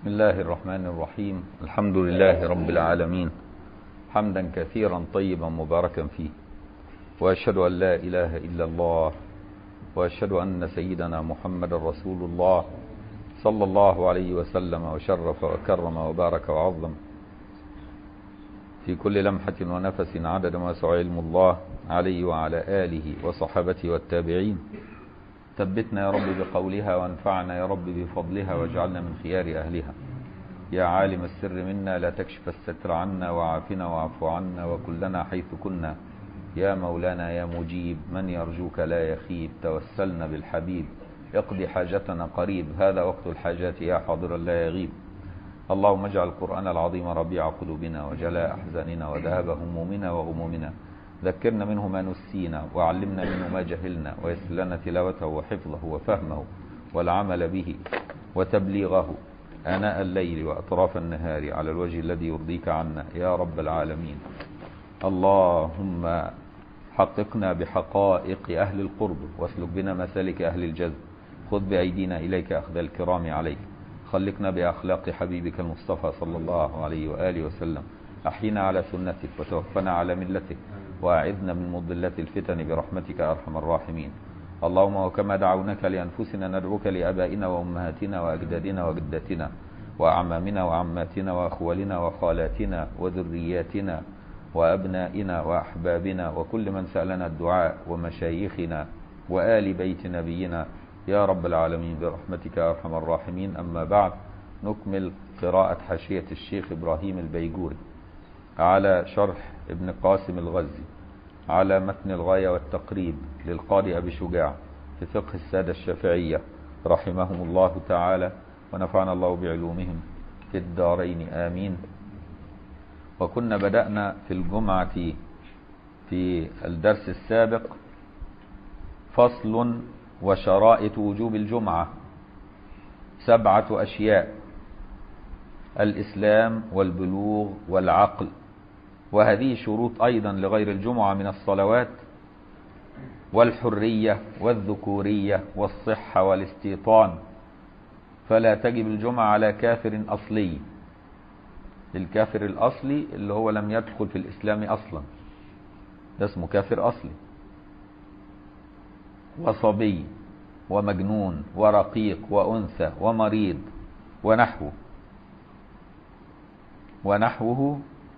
بسم الله الرحمن الرحيم الحمد لله رب العالمين حمدا كثيرا طيبا مباركا فيه وأشهد أن لا إله إلا الله وأشهد أن سيدنا محمد رسول الله صلى الله عليه وسلم وشرف وكرم وبارك وعظم في كل لمحة ونفس عدد ما سعى علم الله عليه وعلى آله وصحبته والتابعين ثبتنا يا رب بقولها وانفعنا يا رب بفضلها واجعلنا من خيار أهلها يا عالم السر منا لا تكشف الستر عنا وعافنا واعف عنا وكلنا حيث كنا يا مولانا يا مجيب من يرجوك لا يخيب توسلنا بالحبيب اقضي حاجتنا قريب هذا وقت الحاجات يا حاضرا لا يغيب اللهم اجعل القرآن العظيم ربيع قلوبنا وجلاء أحزاننا وذهاب همومنا وغمومنا ذكرنا منه ما نسينا وعلمنا منه ما جهلنا ويسر لنا تلاوته وحفظه وفهمه والعمل به وتبليغه آناء الليل وأطراف النهار على الوجه الذي يرضيك عنا يا رب العالمين اللهم حققنا بحقائق أهل القرب واسلك بنا مسالك أهل الجذب خذ بأيدينا إليك أخذ الكرام عليك خلقنا بأخلاق حبيبك المصطفى صلى الله عليه وآله وسلم أحينا على سنتك وتوفنا على ملتك وأعذنا من مضلات الفتن برحمتك أرحم الراحمين اللهم وكما دعوناك لأنفسنا ندعوك لأبائنا وأمهاتنا وأجدادنا وجداتنا وأعمامنا وعماتنا وأخوالنا وخالاتنا وذرياتنا وأبنائنا وأحبابنا وكل من سألنا الدعاء ومشايخنا وآل بيت نبينا يا رب العالمين برحمتك يا أرحم الراحمين أما بعد نكمل قراءة حاشية الشيخ إبراهيم البيجوري على شرح ابن قاسم الغزي على متن الغاية والتقريب للقاضي أبي شجاع في فقه السادة الشافعية رحمهم الله تعالى ونفعنا الله بعلومهم في الدارين آمين وكنا بدأنا في الجمعة في الدرس السابق فصل وشرائط وجوب الجمعة سبعة أشياء الإسلام والبلوغ والعقل وهذه شروط أيضا لغير الجمعة من الصلوات والحرية والذكورية والصحة والاستيطان فلا تجب الجمعة على كافر أصلي الكافر الأصلي اللي هو لم يدخل في الإسلام أصلا ده اسمه كافر أصلي وصبي ومجنون ورقيق وأنثى ومريض ونحوه ونحوه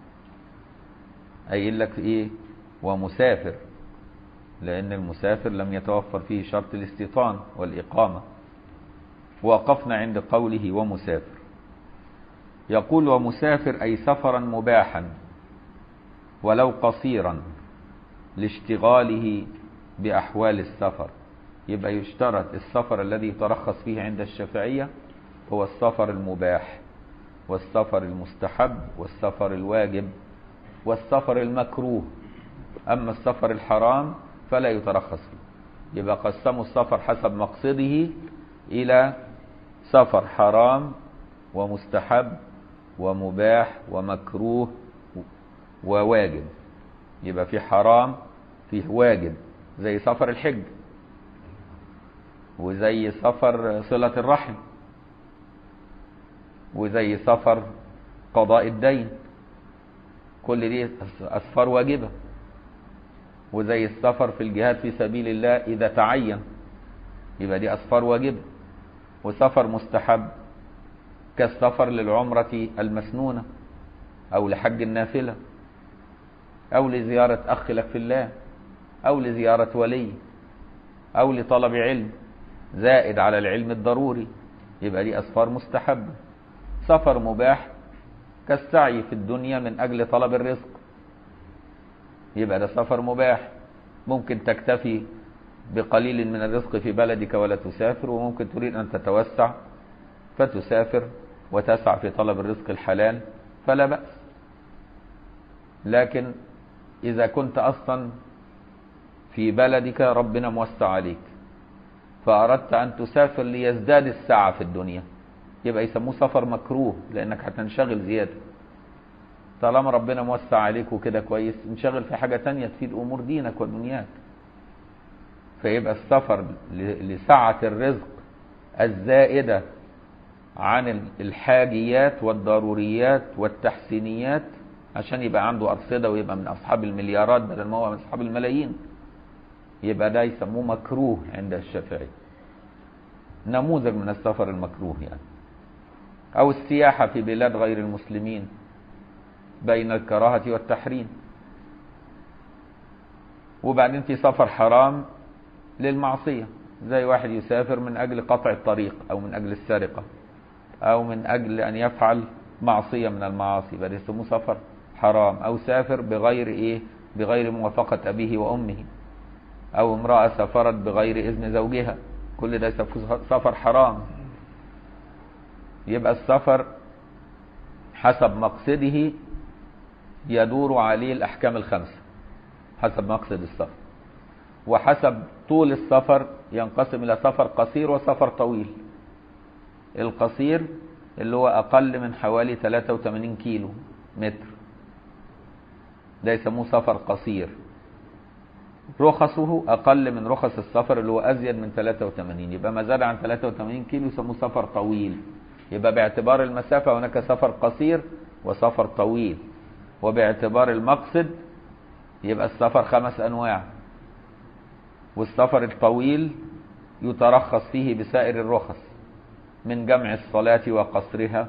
قايل لك ايه ومسافر لان المسافر لم يتوفر فيه شرط الاستيطان والاقامه وقفنا عند قوله ومسافر يقول ومسافر اي سفرا مباحا ولو قصيرا لاشتغاله باحوال السفر يبقى يشترط السفر الذي يترخص فيه عند الشافعيه هو السفر المباح والسفر المستحب والسفر الواجب والسفر المكروه أما السفر الحرام فلا يترخص فيه يبقى قسموا السفر حسب مقصده إلى سفر حرام ومستحب ومباح ومكروه وواجب يبقى في حرام فيه واجب زي سفر الحج وزي سفر صلة الرحم وزي سفر قضاء الدين كل دي أسفار واجبة وزي السفر في الجهاد في سبيل الله إذا تعين يبقى دي أسفار واجبة وسفر مستحب كالسفر للعمرة المسنونة أو لحج النافلة أو لزيارة أخ لك في الله أو لزيارة ولي أو لطلب علم زائد على العلم الضروري يبقى دي أسفار مستحبة سفر مباح كالسعي في الدنيا من أجل طلب الرزق يبقى ده سفر مباح ممكن تكتفي بقليل من الرزق في بلدك ولا تسافر وممكن تريد أن تتوسع فتسافر وتسعى في طلب الرزق الحلال فلا بأس لكن إذا كنت أصلا في بلدك ربنا موسع عليك فأردت أن تسافر ليزداد السعة في الدنيا يبقى يسموه سفر مكروه لانك هتنشغل زياده طالما ربنا موسع عليك وكده كويس انشغل في حاجه تانية تفيد امور دينك ودنياك فيبقى السفر لسعه الرزق الزائده عن الحاجيات والضروريات والتحسينيات عشان يبقى عنده أرصدة ويبقى من أصحاب المليارات بدل ما هو من أصحاب الملايين يبقى ده يسموه مكروه عند الشافعي نموذج من السفر المكروه يعني أو السياحة في بلاد غير المسلمين بين الكراهة والتحريم وبعدين في سفر حرام للمعصية زي واحد يسافر من أجل قطع الطريق أو من أجل السرقة أو من أجل أن يفعل معصية من المعاصي بل يسموه سفر حرام أو سافر بغير إيه بغير موافقة أبيه وأمه أو امرأة سافرت بغير إذن زوجها كل ده يسموه سفر حرام يبقى السفر حسب مقصده يدور عليه الأحكام الخمسة حسب مقصد السفر وحسب طول السفر ينقسم إلى سفر قصير وسفر طويل القصير اللي هو أقل من حوالي 83 كيلو متر ده يسموه سفر قصير رخصه أقل من رخص السفر اللي هو أزيد من 83 يبقى ما زاد عن 83 كيلو يسموه سفر طويل يبقى باعتبار المسافة هناك سفر قصير وسفر طويل وباعتبار المقصد يبقى السفر خمس أنواع والسفر الطويل يترخص فيه بسائر الرخص من جمع الصلاة وقصرها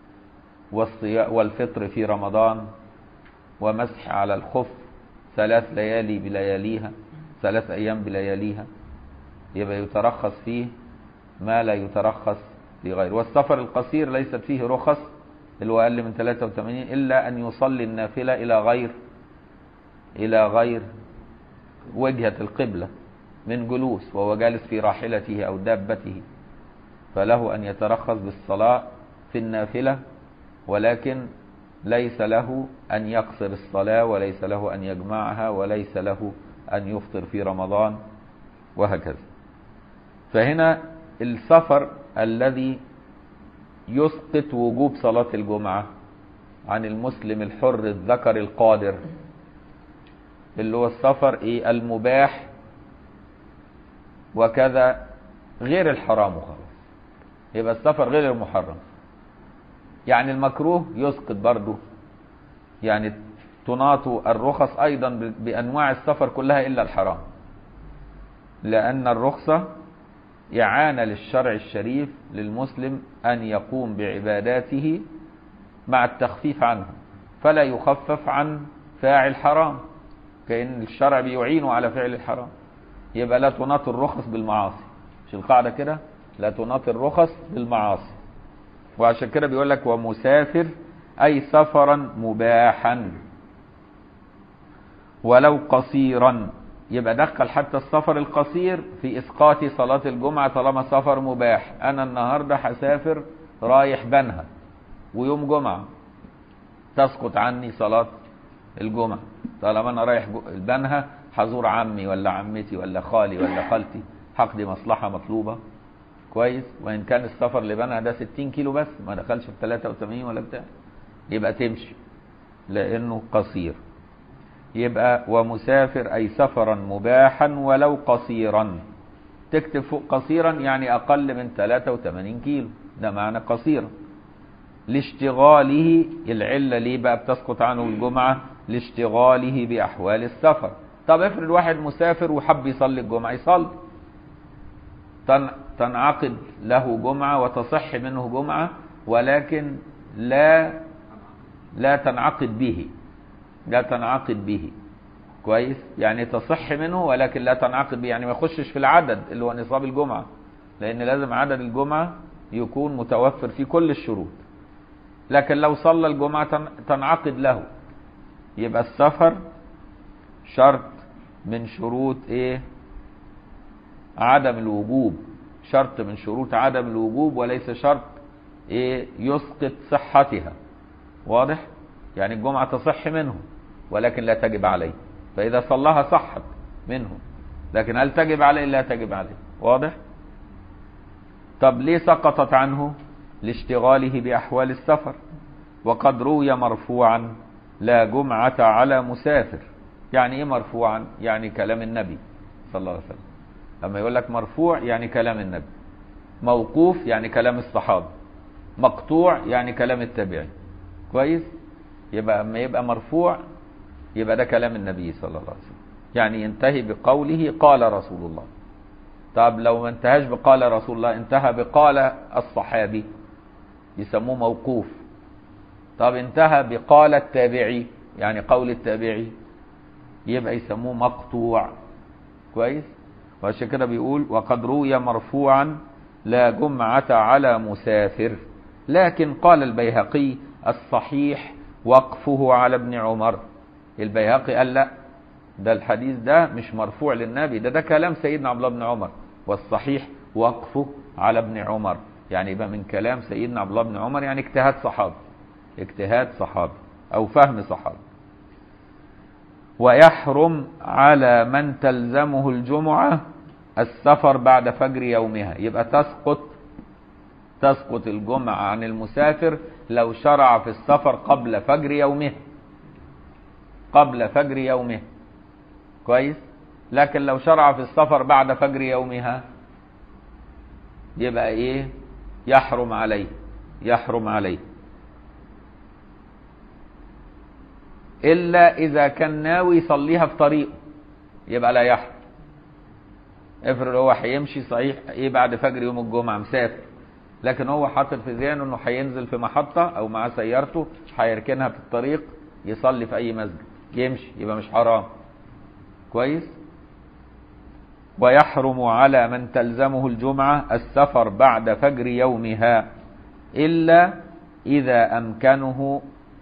والفطر في رمضان ومسح على الخف ثلاث ليالي بلياليها ثلاث أيام بلياليها يبقى يترخص فيه ما لا يترخص في غيره والسفر القصير ليست فيه رخص اللي هو أقل من 83 إلا أن يصلي النافلة إلى غير إلى غير وجهة القبلة من جلوس وهو جالس في راحلته أو دابته فله أن يترخص بالصلاة في النافلة ولكن ليس له أن يقصر الصلاة وليس له أن يجمعها وليس له أن يفطر في رمضان وهكذا فهنا السفر الذي يسقط وجوب صلاة الجمعة عن المسلم الحر الذكر القادر اللي هو السفر ايه المباح وكذا غير الحرام خلاص يبقى السفر غير المحرم يعني المكروه يسقط برضه يعني تناط الرخص ايضا بانواع السفر كلها الا الحرام لان الرخصه اعانه للشرع الشريف للمسلم ان يقوم بعباداته مع التخفيف عنه فلا يخفف عن فاعل حرام كأن الشرع بيعينه على فعل الحرام يبقى لا تناط الرخص بالمعاصي مش القاعدة كده لا تناط الرخص بالمعاصي وعشان كده بيقول لك ومسافر أي سفرا مباحا ولو قصيرا يبقى دخل حتى السفر القصير في إسقاط صلاة الجمعة طالما سفر مباح أنا النهاردة هسافر رايح بنها ويوم جمعة تسقط عني صلاة الجمعة طالما أنا رايح بنها هزور عمي ولا عمتي ولا خالي ولا خالتي هقضي مصلحة مطلوبة كويس وإن كان السفر لبنها ده 60 كيلو بس ما دخلش في 83 ولا بتاع يبقى تمشي لأنه قصير يبقى ومسافر أي سفرا مباحا ولو قصيرا تكتب فوق قصيرا يعني أقل من 83 كيلو ده معنى قصيرا لاشتغاله العلة ليه بقى بتسقط عنه الجمعة لاشتغاله بأحوال السفر طب افرض واحد مسافر وحب يصلي الجمعة يصلي تنعقد له جمعة وتصح منه جمعة ولكن لا لا تنعقد به لا تنعقد به كويس يعني تصح منه ولكن لا تنعقد به يعني ما يخشش في العدد اللي هو نصاب الجمعة لأن لازم عدد الجمعة يكون متوفر فيه كل الشروط لكن لو صلى الجمعة تنعقد له يبقى السفر شرط من شروط ايه عدم الوجوب شرط من شروط عدم الوجوب وليس شرط ايه يسقط صحتها واضح يعني الجمعة تصح منه ولكن لا تجب عليه فإذا صلاها صحت منه لكن هل تجب عليه لا تجب عليه واضح طب ليه سقطت عنه لاشتغاله بأحوال السفر وقد روي مرفوعا لا جمعة على مسافر يعني ايه مرفوعا يعني كلام النبي صلى الله عليه وسلم لما يقول لك مرفوع يعني كلام النبي موقوف يعني كلام الصحابة مقطوع يعني كلام التابعي كويس يبقى اما يبقى مرفوع يبقى ده كلام النبي صلى الله عليه وسلم يعني ينتهي بقوله قال رسول الله طب لو ما انتهاش بقال رسول الله انتهى بقال الصحابي يسموه موقوف طب انتهى بقال التابعي يعني قول التابعي يبقى يسموه مقطوع كويس وعشان كده بيقول وقد روي مرفوعا لا جمعة على مسافر لكن قال البيهقي الصحيح وقفه على ابن عمر البيهقي قال لا ده الحديث ده مش مرفوع للنبي ده ده كلام سيدنا عبد الله بن عمر والصحيح وقفه على ابن عمر يعني يبقى من كلام سيدنا عبد الله بن عمر يعني اجتهاد صحابي اجتهاد صحابي او فهم صحابي ويحرم على من تلزمه الجمعة السفر بعد فجر يومها يبقى تسقط تسقط الجمعة عن المسافر لو شرع في السفر قبل فجر يومه قبل فجر يومه كويس لكن لو شرع في السفر بعد فجر يومها يبقى ايه يحرم عليه يحرم عليه الا اذا كان ناوي يصليها في طريقه يبقى لا يحرم افرض هو هيمشي صحيح ايه بعد فجر يوم الجمعه مسافر لكن هو حاطط في ذهنه انه هينزل في محطه او معاه سيارته هيركنها في الطريق يصلي في اي مسجد يمشي يبقى مش حرام كويس ويحرم على من تلزمه الجمعة السفر بعد فجر يومها إلا إذا أمكنه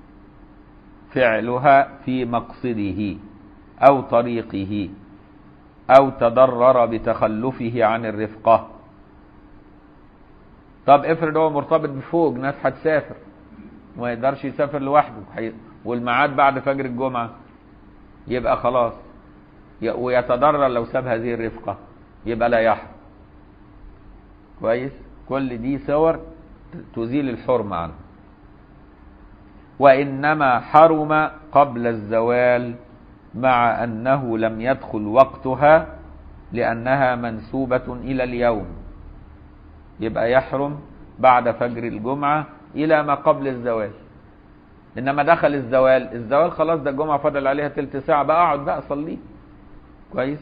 فعلها في مقصده أو طريقه أو تضرر بتخلفه عن الرفقة طب افرض هو مرتبط بفوق ناس هتسافر وما يقدرش يسافر لوحده والميعاد بعد فجر الجمعة يبقى خلاص ويتضرر لو ساب هذه الرفقة يبقى لا يحرم كويس كل دي صور تزيل الحرم عنه وإنما حرم قبل الزوال مع أنه لم يدخل وقتها لأنها منسوبة إلى اليوم يبقى يحرم بعد فجر الجمعة إلى ما قبل الزوال إنما دخل الزوال الزوال خلاص ده الجمعة فضل عليها تلت ساعة بقى أقعد بقى أصليه كويس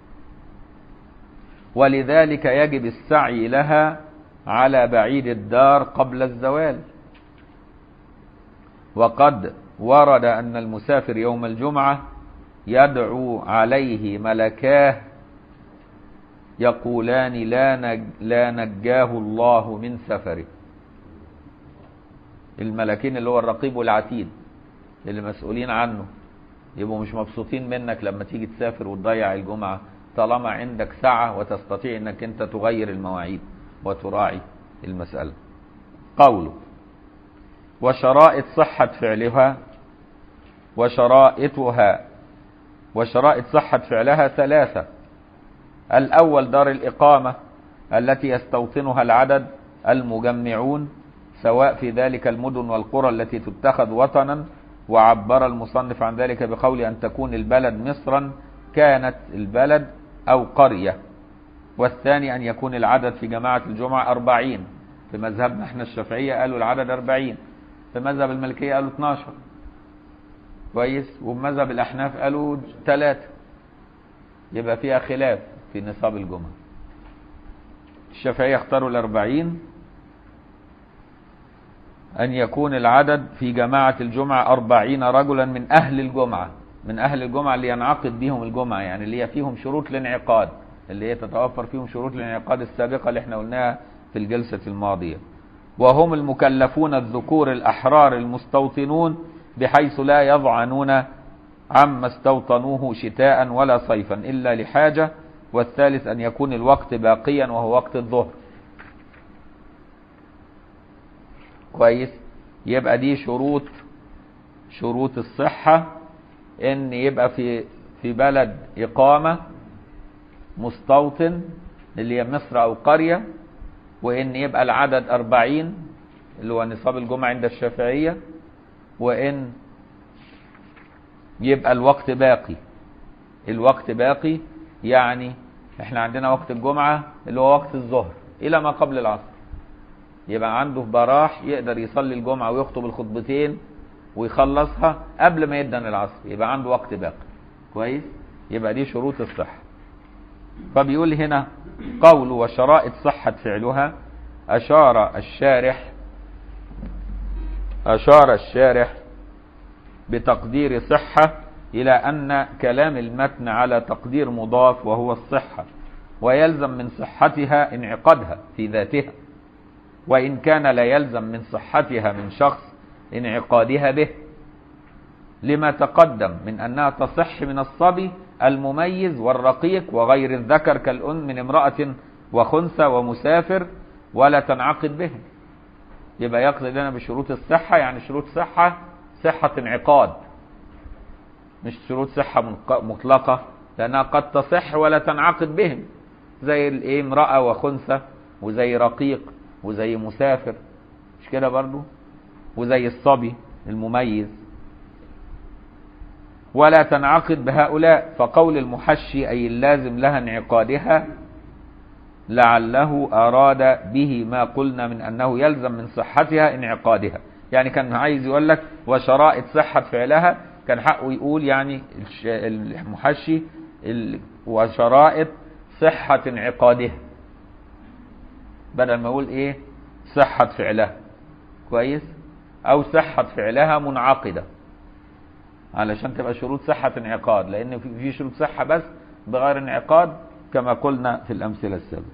ولذلك يجب السعي لها على بعيد الدار قبل الزوال وقد ورد أن المسافر يوم الجمعة يدعو عليه ملكاه يقولان لا, نج لا نجاه الله من سفره الملكين اللي هو الرقيب والعتيد اللي مسؤولين عنه يبقوا مش مبسوطين منك لما تيجي تسافر وتضيع الجمعة طالما عندك سعة وتستطيع انك انت تغير المواعيد وتراعي المسألة قوله وشرائط صحة فعلها وشرائطها وشرائط صحة فعلها ثلاثة الأول دار الإقامة التي يستوطنها العدد المجمعون سواء في ذلك المدن والقرى التي تتخذ وطنا وعبر المصنف عن ذلك بقول أن تكون البلد مصرا كانت البلد أو قرية والثاني أن يكون العدد في جماعة الجمعة أربعين في مذهبنا احنا الشافعية قالوا العدد أربعين في مذهب الملكية قالوا 12 كويس وبمذهب الأحناف قالوا ثلاثة يبقى فيها خلاف في نصاب الجمعة الشافعية اختاروا الأربعين أن يكون العدد في جماعة الجمعة أربعين رجلا من أهل الجمعة من أهل الجمعة اللي ينعقد بهم الجمعة يعني اللي هي فيهم شروط الانعقاد اللي هي تتوفر فيهم شروط الانعقاد السابقة اللي احنا قلناها في الجلسة الماضية وهم المكلفون الذكور الأحرار المستوطنون بحيث لا يضعنون عما استوطنوه شتاء ولا صيفا إلا لحاجة والثالث أن يكون الوقت باقيا وهو وقت الظهر كويس يبقى دي شروط شروط الصحة ان يبقى في في بلد اقامة مستوطن اللي هي مصر او قرية وان يبقى العدد اربعين اللي هو نصاب الجمعة عند الشافعية وان يبقى الوقت باقي الوقت باقي يعني احنا عندنا وقت الجمعة اللي هو وقت الظهر الى ما قبل العصر يبقى عنده براح يقدر يصلي الجمعة ويخطب الخطبتين ويخلصها قبل ما يدن العصر يبقى عنده وقت باقي كويس يبقى دي شروط الصحة فبيقول هنا قول وشرائط صحة فعلها أشار الشارح أشار الشارح بتقدير صحة إلى أن كلام المتن على تقدير مضاف وهو الصحة ويلزم من صحتها انعقادها في ذاتها وإن كان لا يلزم من صحتها من شخص انعقادها به لما تقدم من أنها تصح من الصبي المميز والرقيق وغير الذكر كالأن من امرأة وخنثى ومسافر ولا تنعقد به يبقى يقصد لنا بشروط الصحة يعني شروط صحة صحة انعقاد مش شروط صحة مطلقة لأنها قد تصح ولا تنعقد بهم زي الايه امرأة وخنثى وزي رقيق وزي مسافر مش كده برضو وزي الصبي المميز ولا تنعقد بهؤلاء فقول المحشي أي اللازم لها انعقادها لعله أراد به ما قلنا من أنه يلزم من صحتها انعقادها يعني كان عايز يقول لك وشرائط صحة فعلها كان حقه يقول يعني المحشي وشرائط صحة انعقادها بدل ما يقول ايه صحة فعلها كويس او صحة فعلها منعقدة علشان تبقى شروط صحة انعقاد لان في شروط صحة بس بغير انعقاد كما قلنا في الامثلة السابقة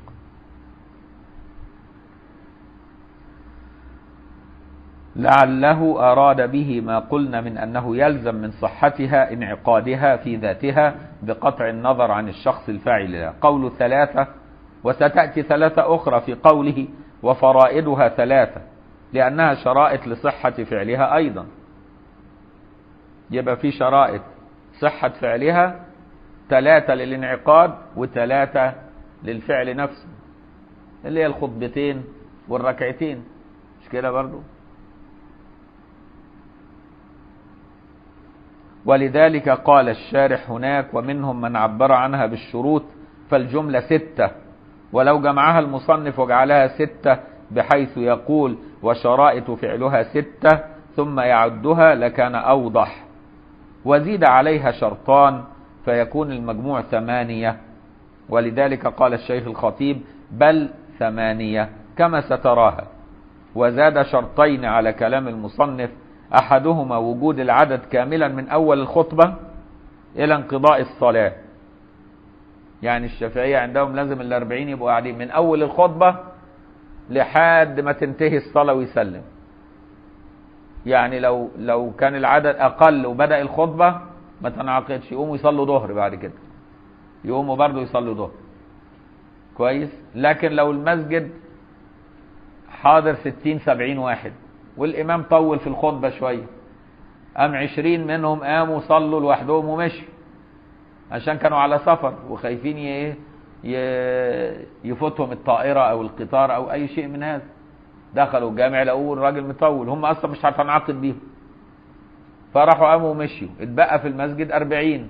لعله أراد به ما قلنا من أنه يلزم من صحتها انعقادها في ذاتها بقطع النظر عن الشخص الفاعل لها قول ثلاثة وستأتي ثلاثة أخرى في قوله وفرائدها ثلاثة لأنها شرائط لصحة فعلها أيضا يبقى في شرائط صحة فعلها ثلاثة للانعقاد وثلاثة للفعل نفسه اللي هي الخطبتين والركعتين مش كده برضو ولذلك قال الشارح هناك ومنهم من عبر عنها بالشروط فالجملة ستة ولو جمعها المصنف وجعلها ستة بحيث يقول وشرائط فعلها ستة ثم يعدها لكان أوضح وزيد عليها شرطان فيكون المجموع ثمانية ولذلك قال الشيخ الخطيب بل ثمانية كما ستراها وزاد شرطين على كلام المصنف أحدهما وجود العدد كاملا من أول الخطبة إلى انقضاء الصلاة يعني الشافعية عندهم لازم الأربعين يبقوا قاعدين من أول الخطبة لحد ما تنتهي الصلاة ويسلم يعني لو لو كان العدد أقل وبدأ الخطبة ما تنعقدش يقوموا يصلوا ظهر بعد كده يقوموا برضه يصلوا ظهر كويس لكن لو المسجد حاضر ستين سبعين واحد والإمام طول في الخطبة شوية قام عشرين منهم قاموا صلوا لوحدهم ومشوا عشان كانوا على سفر وخايفين ايه يفوتهم الطائرة أو القطار أو أي شيء من هذا دخلوا الجامع لقوا الراجل مطول هم أصلا مش هتنعقد بيهم فراحوا قاموا ومشيوا اتبقى في المسجد أربعين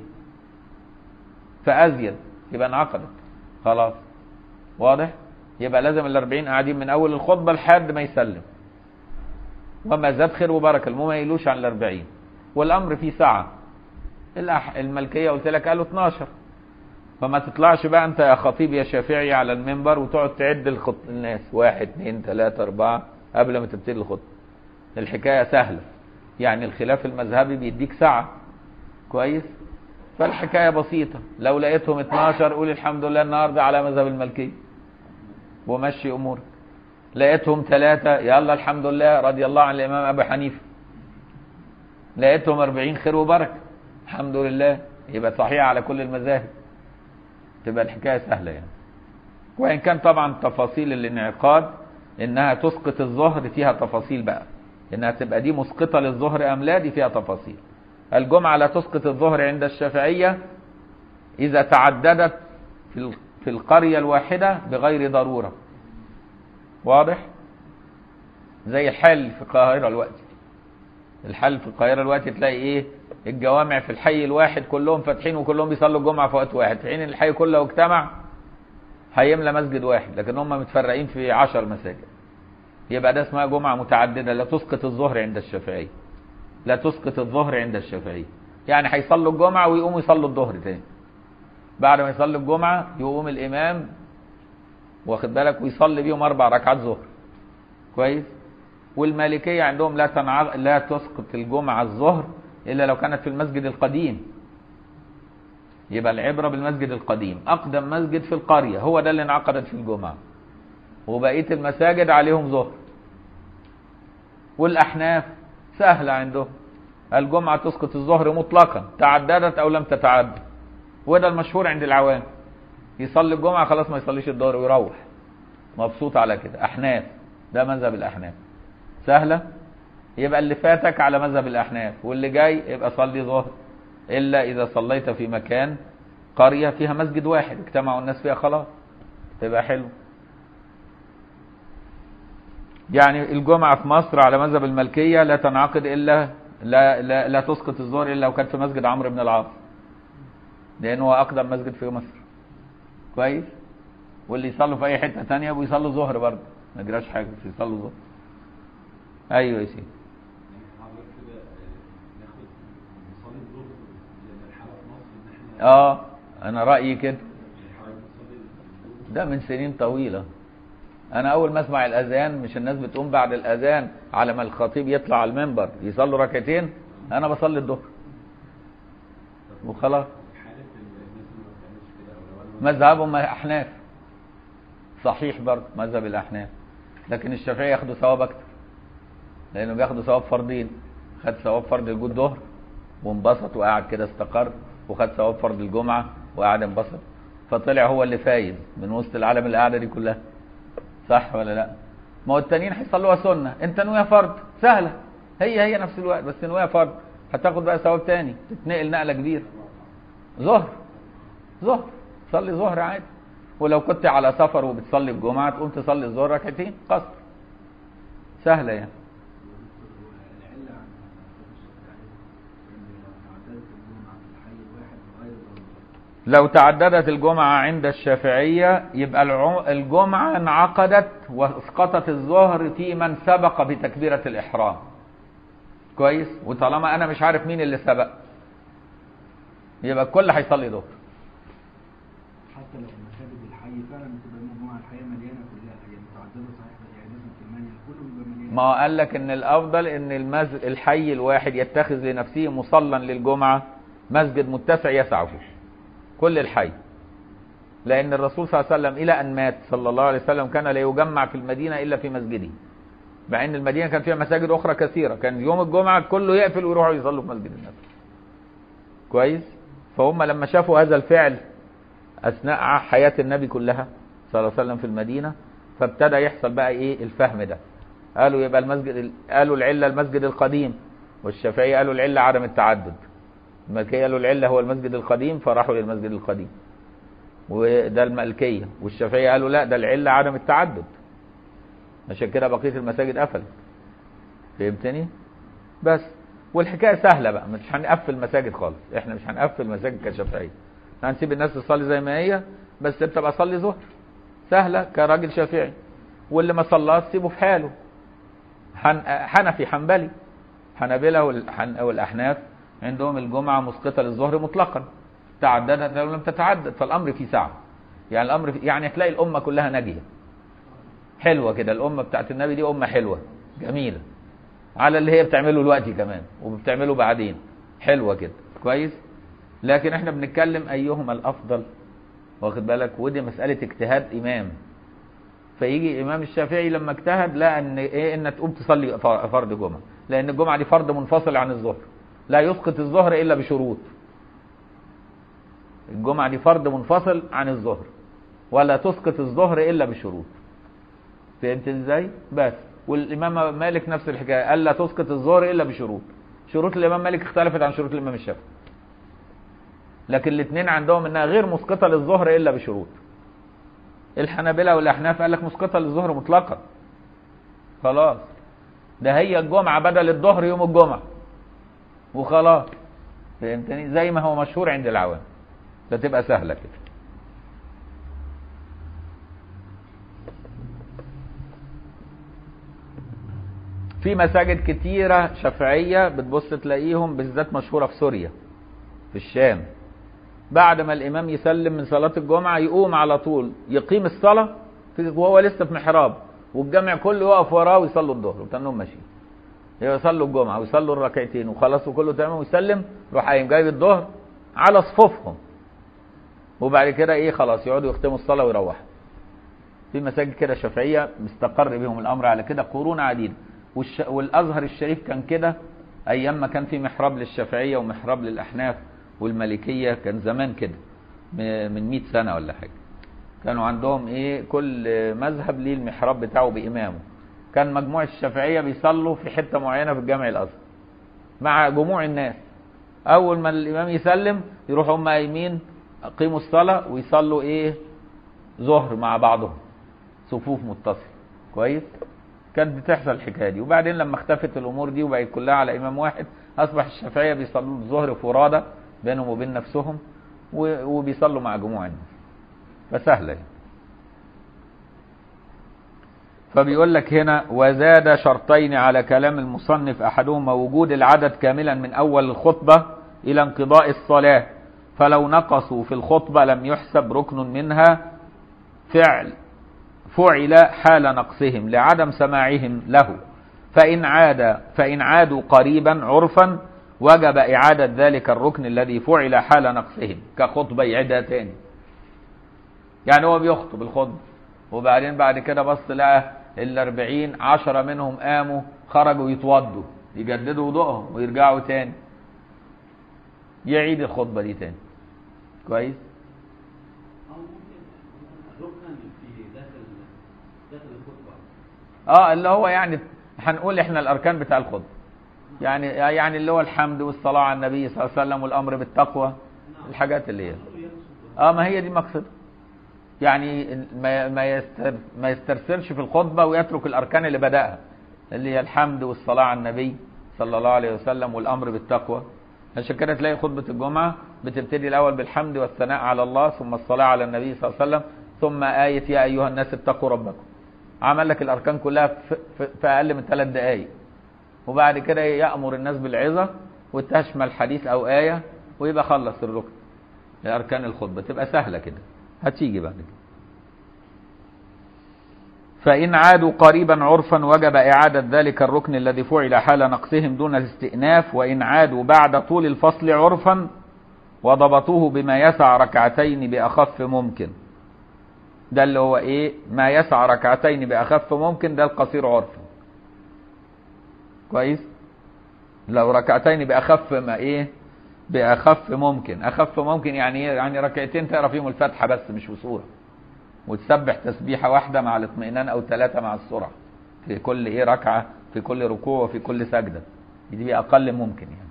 فأزيد يبقى انعقدت خلاص واضح يبقى لازم الأربعين قاعدين من أول الخطبة لحد ما يسلم وما زاد خير وبركة المهم ما يقولوش عن الأربعين والأمر فيه ساعة الملكية قلت لك قالوا 12 فما تطلعش بقى أنت يا خطيب يا شافعي على المنبر وتقعد تعد الخط... الناس واحد اثنين ثلاثة أربعة قبل ما تبتدي الخطبة الحكاية سهلة يعني الخلاف المذهبي بيديك ساعة كويس فالحكاية بسيطة لو لقيتهم 12 قول الحمد لله النهاردة على مذهب الملكية ومشي أمورك لقيتهم ثلاثة يلا الحمد لله رضي الله عن الإمام أبي حنيفة لقيتهم أربعين خير وبركة الحمد لله يبقى صحيح على كل المذاهب تبقى الحكاية سهلة يعني وإن كان طبعا تفاصيل الانعقاد إنها تسقط الظهر فيها تفاصيل بقى إنها تبقى دي مسقطة للظهر أم لا دي فيها تفاصيل الجمعة لا تسقط الظهر عند الشافعية إذا تعددت في القرية الواحدة بغير ضرورة واضح زي الحل في القاهرة الوقت الحل في القاهرة الوقت تلاقي ايه الجوامع في الحي الواحد كلهم فاتحين وكلهم بيصلوا الجمعة في وقت واحد في حين الحي كله لو اجتمع هيملى مسجد واحد لكن هم متفرقين في عشر مساجد يبقى ده اسمها جمعة متعددة لا تسقط الظهر عند الشافعية لا تسقط الظهر عند الشافعية يعني هيصلوا الجمعة ويقوموا يصلوا الظهر تاني بعد ما يصلي الجمعة يقوم الإمام واخد بالك ويصلي بيهم أربع ركعات ظهر كويس والمالكية عندهم لا تنع... لا تسقط الجمعة الظهر إلا لو كانت في المسجد القديم يبقى العبرة بالمسجد القديم أقدم مسجد في القرية هو ده اللي انعقدت في الجمعة وبقية المساجد عليهم ظهر والأحناف سهلة عندهم الجمعة تسقط الظهر مطلقا تعددت أو لم تتعدد وده المشهور عند العوام يصلي الجمعة خلاص ما يصليش الظهر ويروح مبسوط على كده أحناف ده مذهب الأحناف سهلة يبقى اللي فاتك على مذهب الأحناف واللي جاي يبقى صلي ظهر إلا إذا صليت في مكان قرية فيها مسجد واحد اجتمعوا الناس فيها خلاص تبقى حلو يعني الجمعة في مصر على مذهب الملكية لا تنعقد إلا لا, لا, لا تسقط الظهر إلا لو كانت في مسجد عمرو بن العاص لأنه هو أقدم مسجد في مصر كويس واللي يصلوا في أي حتة تانية بيصلوا ظهر برضه ما جراش حاجة بس يصلوا ظهر أيوه يا سيدي اه انا رايي كده ده من سنين طويله انا اول ما اسمع الاذان مش الناس بتقوم بعد الاذان على ما الخطيب يطلع على المنبر يصلوا ركعتين انا بصلي الظهر وخلاص مذهبهم احناف صحيح برضه مذهب الاحناف لكن الشافعيه ياخدوا ثواب اكتر لانه بياخدوا ثواب فردين خد ثواب فرض الجود ظهر وانبسط وقعد كده استقر وخد ثواب فرض الجمعه وقعد انبسط فطلع هو اللي فايز من وسط العالم القعده دي كلها صح ولا لا ما هو التانيين هيصلوها سنه انت نويها فرض سهله هي هي نفس الوقت بس نويها فرض هتاخد بقى ثواب تاني تتنقل نقله كبيره ظهر ظهر صلي ظهر عادي ولو كنت على سفر وبتصلي الجمعه تقوم تصلي الظهر ركعتين قصر سهله يعني لو تعددت الجمعة عند الشافعية يبقى الجمعة انعقدت واسقطت الظهر في من سبق بتكبيرة الإحرام كويس وطالما أنا مش عارف مين اللي سبق يبقى الكل هيصلي ظهر حتى لو مساجد الحي فعلا بتبقى المجموعة الحية مليانة كلها هي متعددة صحيح يعني مثلا في المانيا كله بيبقى مليان ما قال لك ان الافضل ان المز... الحي الواحد يتخذ لنفسه مصلى للجمعة مسجد متسع يسعه كل الحي لأن الرسول صلى الله عليه وسلم إلى أن مات صلى الله عليه وسلم كان لا يجمع في المدينة إلا في مسجده مع أن المدينة كان فيها مساجد أخرى كثيرة كان يوم الجمعة كله يقفل ويروحوا يصلوا في مسجد النبي كويس فهم لما شافوا هذا الفعل أثناء حياة النبي كلها صلى الله عليه وسلم في المدينة فابتدى يحصل بقى إيه الفهم ده قالوا يبقى المسجد قالوا العلة المسجد القديم والشافعية قالوا العلة عدم التعدد الملكية قالوا العلة هو المسجد القديم فراحوا للمسجد القديم وده الملكية والشافعية قالوا لا ده العلة عدم التعدد عشان كده بقية المساجد قفلت فهمتني بس والحكاية سهلة بقى مش هنقفل مساجد خالص احنا مش هنقفل مساجد كشافعية هنسيب الناس تصلي زي ما هي بس انت بقى صلي ظهر سهلة كراجل شافعي واللي ما صلاش سيبه في حاله حنفي حنبلي حنابلة والأحناف عندهم الجمعة مسقطة للظهر مطلقا تعددت لو لم تتعدد فالأمر في سعة يعني الأمر في يعني هتلاقي الأمة كلها ناجية حلوة كده الأمة بتاعت النبي دي أمة حلوة جميلة على اللي هي بتعمله دلوقتي كمان وبتعمله بعدين حلوة كده كويس لكن احنا بنتكلم أيهما الأفضل واخد بالك ودي مسألة اجتهاد إمام فيجي إمام الشافعي لما اجتهد لا ان ايه ان تقوم تصلي فرض جمعة لأن الجمعة دي فرض منفصل عن الظهر لا يسقط الظهر إلا بشروط الجمعة دي فرض منفصل عن الظهر ولا تسقط الظهر إلا بشروط فهمت ازاي بس والإمام مالك نفس الحكاية قال لا تسقط الظهر إلا بشروط شروط الإمام مالك اختلفت عن شروط الإمام الشافعي لكن الاثنين عندهم انها غير مسقطة للظهر إلا بشروط الحنابلة والأحناف قال لك مسقطة للظهر مطلقا خلاص ده هي الجمعة بدل الظهر يوم الجمعة وخلاص فهمتني زي ما هو مشهور عند العوام فتبقى سهلة كده في مساجد كتيرة شافعية بتبص تلاقيهم بالذات مشهورة في سوريا في الشام بعد ما الإمام يسلم من صلاة الجمعة يقوم على طول يقيم الصلاة في- وهو لسه في محراب والجامع كله يقف وراه ويصلوا الظهر وتنهم ماشيين يصلوا الجمعة ويصلوا الركعتين وخلاص وكله تمام ويسلم يروح قايم جايب الظهر على صفوفهم وبعد كده ايه خلاص يقعدوا يختموا الصلاة ويروحوا في مساجد كده شافعية مستقر بهم الأمر على كده قرون عديدة والش... والأزهر الشريف كان كده أيام ما كان في محراب للشافعية ومحراب للأحناف والمالكية كان زمان كده م- من 100 سنة ولا حاجة كانوا عندهم ايه كل مذهب ليه المحراب بتاعه بإمامه كان مجموع الشافعية بيصلوا في حتة معينة في الجامع الأزهر مع جموع الناس أول ما الإمام يسلم يروحوا هم قايمين قيموا الصلاة ويصلوا ايه ظهر مع بعضهم صفوف متصلة كويس كانت بتحصل الحكايه دي وبعدين لما اختفت الامور دي وبقت كلها على امام واحد اصبح الشافعيه بيصلوا الظهر فرادى بينهم وبين نفسهم و- وبيصلوا مع جموع الناس فسهله يعني. فبيقول لك هنا وزاد شرطين على كلام المصنف احدهما وجود العدد كاملا من اول الخطبه الى انقضاء الصلاه فلو نقصوا في الخطبه لم يحسب ركن منها فعل فعل حال نقصهم لعدم سماعهم له فإن عاد فإن عادوا قريبا عرفا وجب إعادة ذلك الركن الذي فعل حال نقصهم كخطبة يعيدها تاني يعني هو بيخطب الخطبة وبعدين بعد كده بص لقى الأربعين عشرة منهم قاموا خرجوا يتوضوا يجددوا وضوءهم ويرجعوا تاني يعيد الخطبة دي تاني كويس أو ممكن ركنا في داخل داخل الخطبة اه اللي هو يعني هنقول احنا الاركان بتاع الخطبه يعني يعني اللي هو الحمد والصلاه على النبي صلى الله عليه وسلم والامر بالتقوى الحاجات اللي هي اه ما هي دي مقصد يعني ما ما يستر ما يسترسلش في الخطبه ويترك الاركان اللي بداها اللي هي الحمد والصلاه على النبي صلى الله عليه وسلم والامر بالتقوى عشان كده تلاقي خطبه الجمعه بتبتدي الاول بالحمد والثناء على الله ثم الصلاه على النبي صلى الله عليه وسلم ثم ايه يا ايها الناس اتقوا ربكم عمل لك الاركان كلها في, في, في اقل من ثلاث دقائق وبعد كده يامر الناس بالعظه وتشمل حديث او ايه ويبقى خلص الركن لاركان الخطبه تبقى سهله كده هتيجي بعد كده فإن عادوا قريبا عرفا وجب إعادة ذلك الركن الذي فعل حال نقصهم دون الاستئناف وإن عادوا بعد طول الفصل عرفا وضبطوه بما يسع ركعتين بأخف ممكن ده اللي هو ايه ما يسع ركعتين باخف ممكن ده القصير عرفا كويس لو ركعتين باخف ما ايه باخف ممكن اخف ممكن يعني ايه يعني ركعتين تقرا فيهم الفاتحه بس مش وسوره وتسبح تسبيحه واحده مع الاطمئنان او ثلاثه مع السرعه في كل ايه ركعه في كل ركوع وفي كل سجده دي اقل ممكن يعني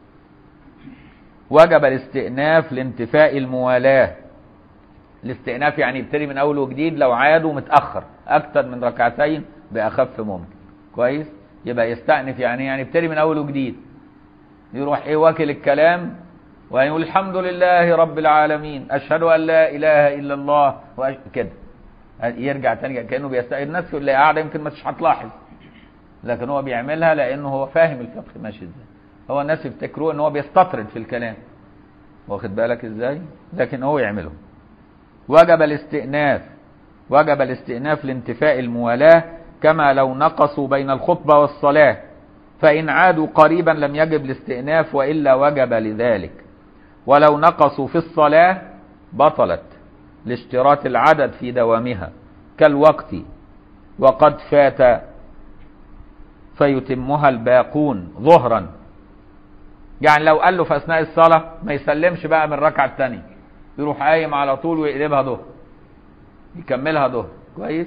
وجب الاستئناف لانتفاء الموالاه الاستئناف يعني يبتدي من اول وجديد لو عادوا متاخر اكتر من ركعتين باخف ممكن كويس يبقى يستأنف يعني يعني يبتدي من اول وجديد يروح ايه واكل الكلام ويقول الحمد لله رب العالمين اشهد ان لا اله الا الله وأش... كده يرجع تاني كانه بيستأنف الناس اللي قاعده يمكن ما تش هتلاحظ لكن هو بيعملها لانه هو فاهم الفقه ماشي ازاي هو الناس يفتكروه ان هو بيستطرد في الكلام واخد بالك ازاي لكن هو يعمله وجب الاستئناف وجب الاستئناف لانتفاء الموالاة كما لو نقصوا بين الخطبة والصلاة فإن عادوا قريبا لم يجب الاستئناف وإلا وجب لذلك ولو نقصوا في الصلاة بطلت لاشتراط العدد في دوامها كالوقت وقد فات فيتمها الباقون ظهرا يعني لو قال له في أثناء الصلاة ما يسلمش بقى من الركعة الثانية يروح قايم على طول ويقلبها ظهر يكملها ظهر كويس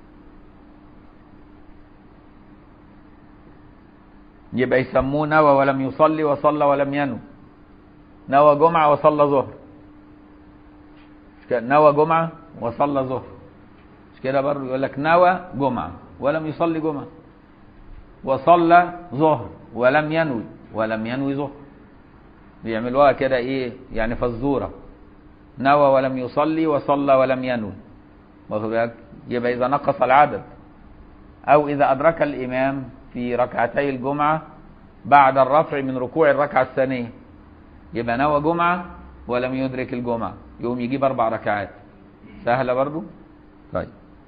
يبقى يسموه نوى ولم يصلي وصلى ولم ينو نوى جمعة وصلى ظهر نوى جمعة وصلى ظهر مش كده برضه يقول لك نوى جمعة ولم يصلي جمعة وصلى ظهر ولم ينوي ولم ينوي ظهر بيعملوها كده ايه يعني فزوره نوى ولم يصلي وصلى ولم ينوي واخد بالك يبقى اذا نقص العدد او اذا ادرك الامام في ركعتي الجمعة بعد الرفع من ركوع الركعة الثانية يبقى نوى جمعة ولم يدرك الجمعة يقوم يجيب أربع ركعات سهلة برضو طيب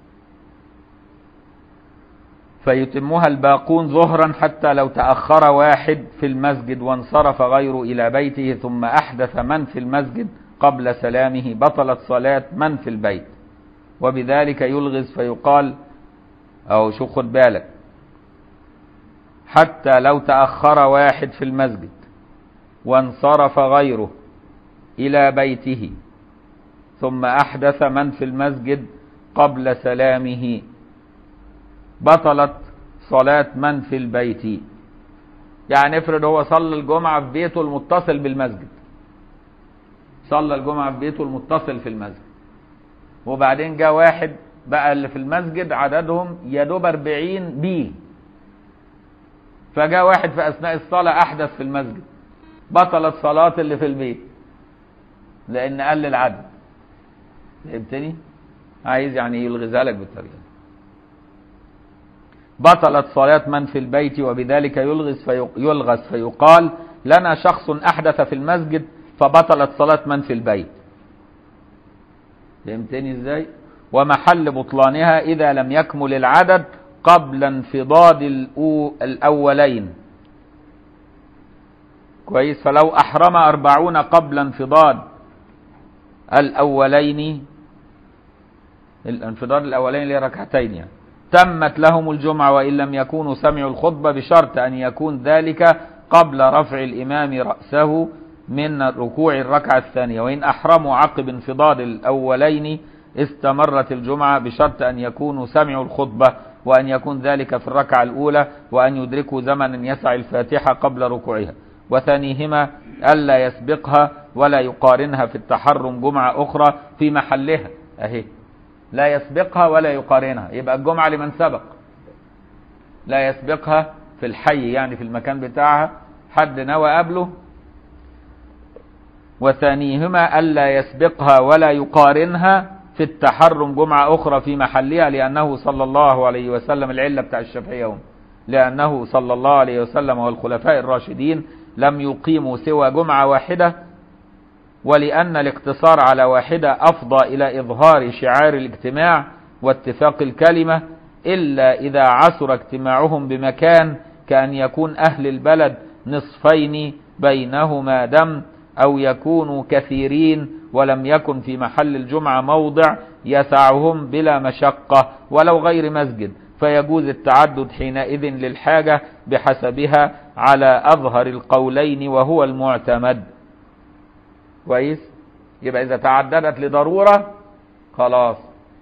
فيتمها الباقون ظهرا حتى لو تأخر واحد في المسجد وانصرف غيره إلى بيته ثم أحدث من في المسجد قبل سلامه بطلت صلاة من في البيت وبذلك يلغز فيقال أو شو خد بالك حتى لو تأخر واحد في المسجد وانصرف غيره إلى بيته ثم أحدث من في المسجد قبل سلامه بطلت صلاة من في البيت يعني افرض هو صلى الجمعة في بيته المتصل بالمسجد صلى الجمعة في بيته المتصل في المسجد وبعدين جاء واحد بقى اللي في المسجد عددهم يا دوب 40 بيه فجاء واحد في اثناء الصلاه احدث في المسجد بطلت صلاه اللي في البيت لان قل العدد فهمتني عايز يعني يلغزها لك بالطريقه بطلت صلاة من في البيت وبذلك يلغز في يلغز فيقال لنا شخص أحدث في المسجد فبطلت صلاة من في البيت فهمتني ازاي ومحل بطلانها إذا لم يكمل العدد قبل انفضاد الأو الأولين كويس فلو أحرم أربعون قبل انفضاد الأولين الانفضاد الأولين اللي ركعتين يعني تمت لهم الجمعة وإن لم يكونوا سمعوا الخطبة بشرط أن يكون ذلك قبل رفع الإمام رأسه من ركوع الركعة الثانية وإن أحرموا عقب انفضاد الأولين استمرت الجمعة بشرط أن يكونوا سمعوا الخطبة وأن يكون ذلك في الركعة الأولى وأن يدركوا زمنا يسع الفاتحة قبل ركوعها وثانيهما ألا يسبقها ولا يقارنها في التحرم جمعة أخرى في محلها أهي لا يسبقها ولا يقارنها يبقى الجمعة لمن سبق لا يسبقها في الحي يعني في المكان بتاعها حد نوى قبله وثانيهما ألا يسبقها ولا يقارنها في التحرم جمعة أخرى في محلها لأنه صلى الله عليه وسلم العلة بتاع الشافعية هم لأنه صلى الله عليه وسلم والخلفاء الراشدين لم يقيموا سوى جمعة واحدة ولأن الاقتصار على واحدة أفضى إلى إظهار شعار الاجتماع واتفاق الكلمة إلا إذا عسر اجتماعهم بمكان كأن يكون أهل البلد نصفين بينهما دم أو يكونوا كثيرين ولم يكن في محل الجمعة موضع يسعهم بلا مشقة ولو غير مسجد فيجوز التعدد حينئذ للحاجة بحسبها على أظهر القولين وهو المعتمد كويس يبقى إذا تعددت لضرورة خلاص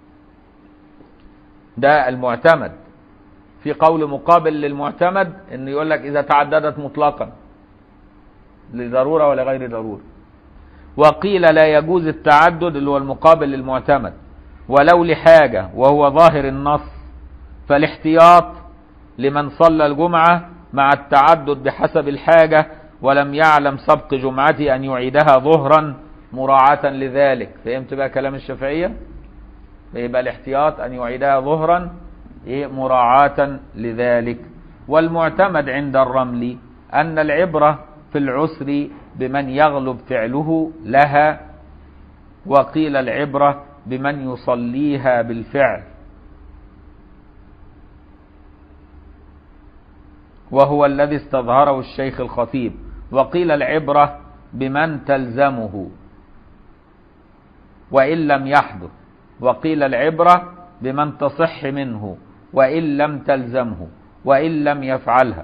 ده المعتمد في قول مقابل للمعتمد انه يقول لك اذا تعددت مطلقا لضروره ولا غير ضروره وقيل لا يجوز التعدد اللي هو المقابل للمعتمد ولو لحاجه وهو ظاهر النص فالاحتياط لمن صلى الجمعه مع التعدد بحسب الحاجه ولم يعلم سبق جمعته ان يعيدها ظهرا مراعاه لذلك فهمت بقى كلام الشافعيه يبقى الاحتياط ان يعيدها ظهرا إيه مراعاة لذلك والمعتمد عند الرمل أن العبرة في العسر بمن يغلب فعله لها وقيل العبرة بمن يصليها بالفعل وهو الذي استظهره الشيخ الخطيب وقيل العبرة بمن تلزمه وإن لم يحدث وقيل العبرة بمن تصح منه وإن لم تلزمه وإن لم يفعلها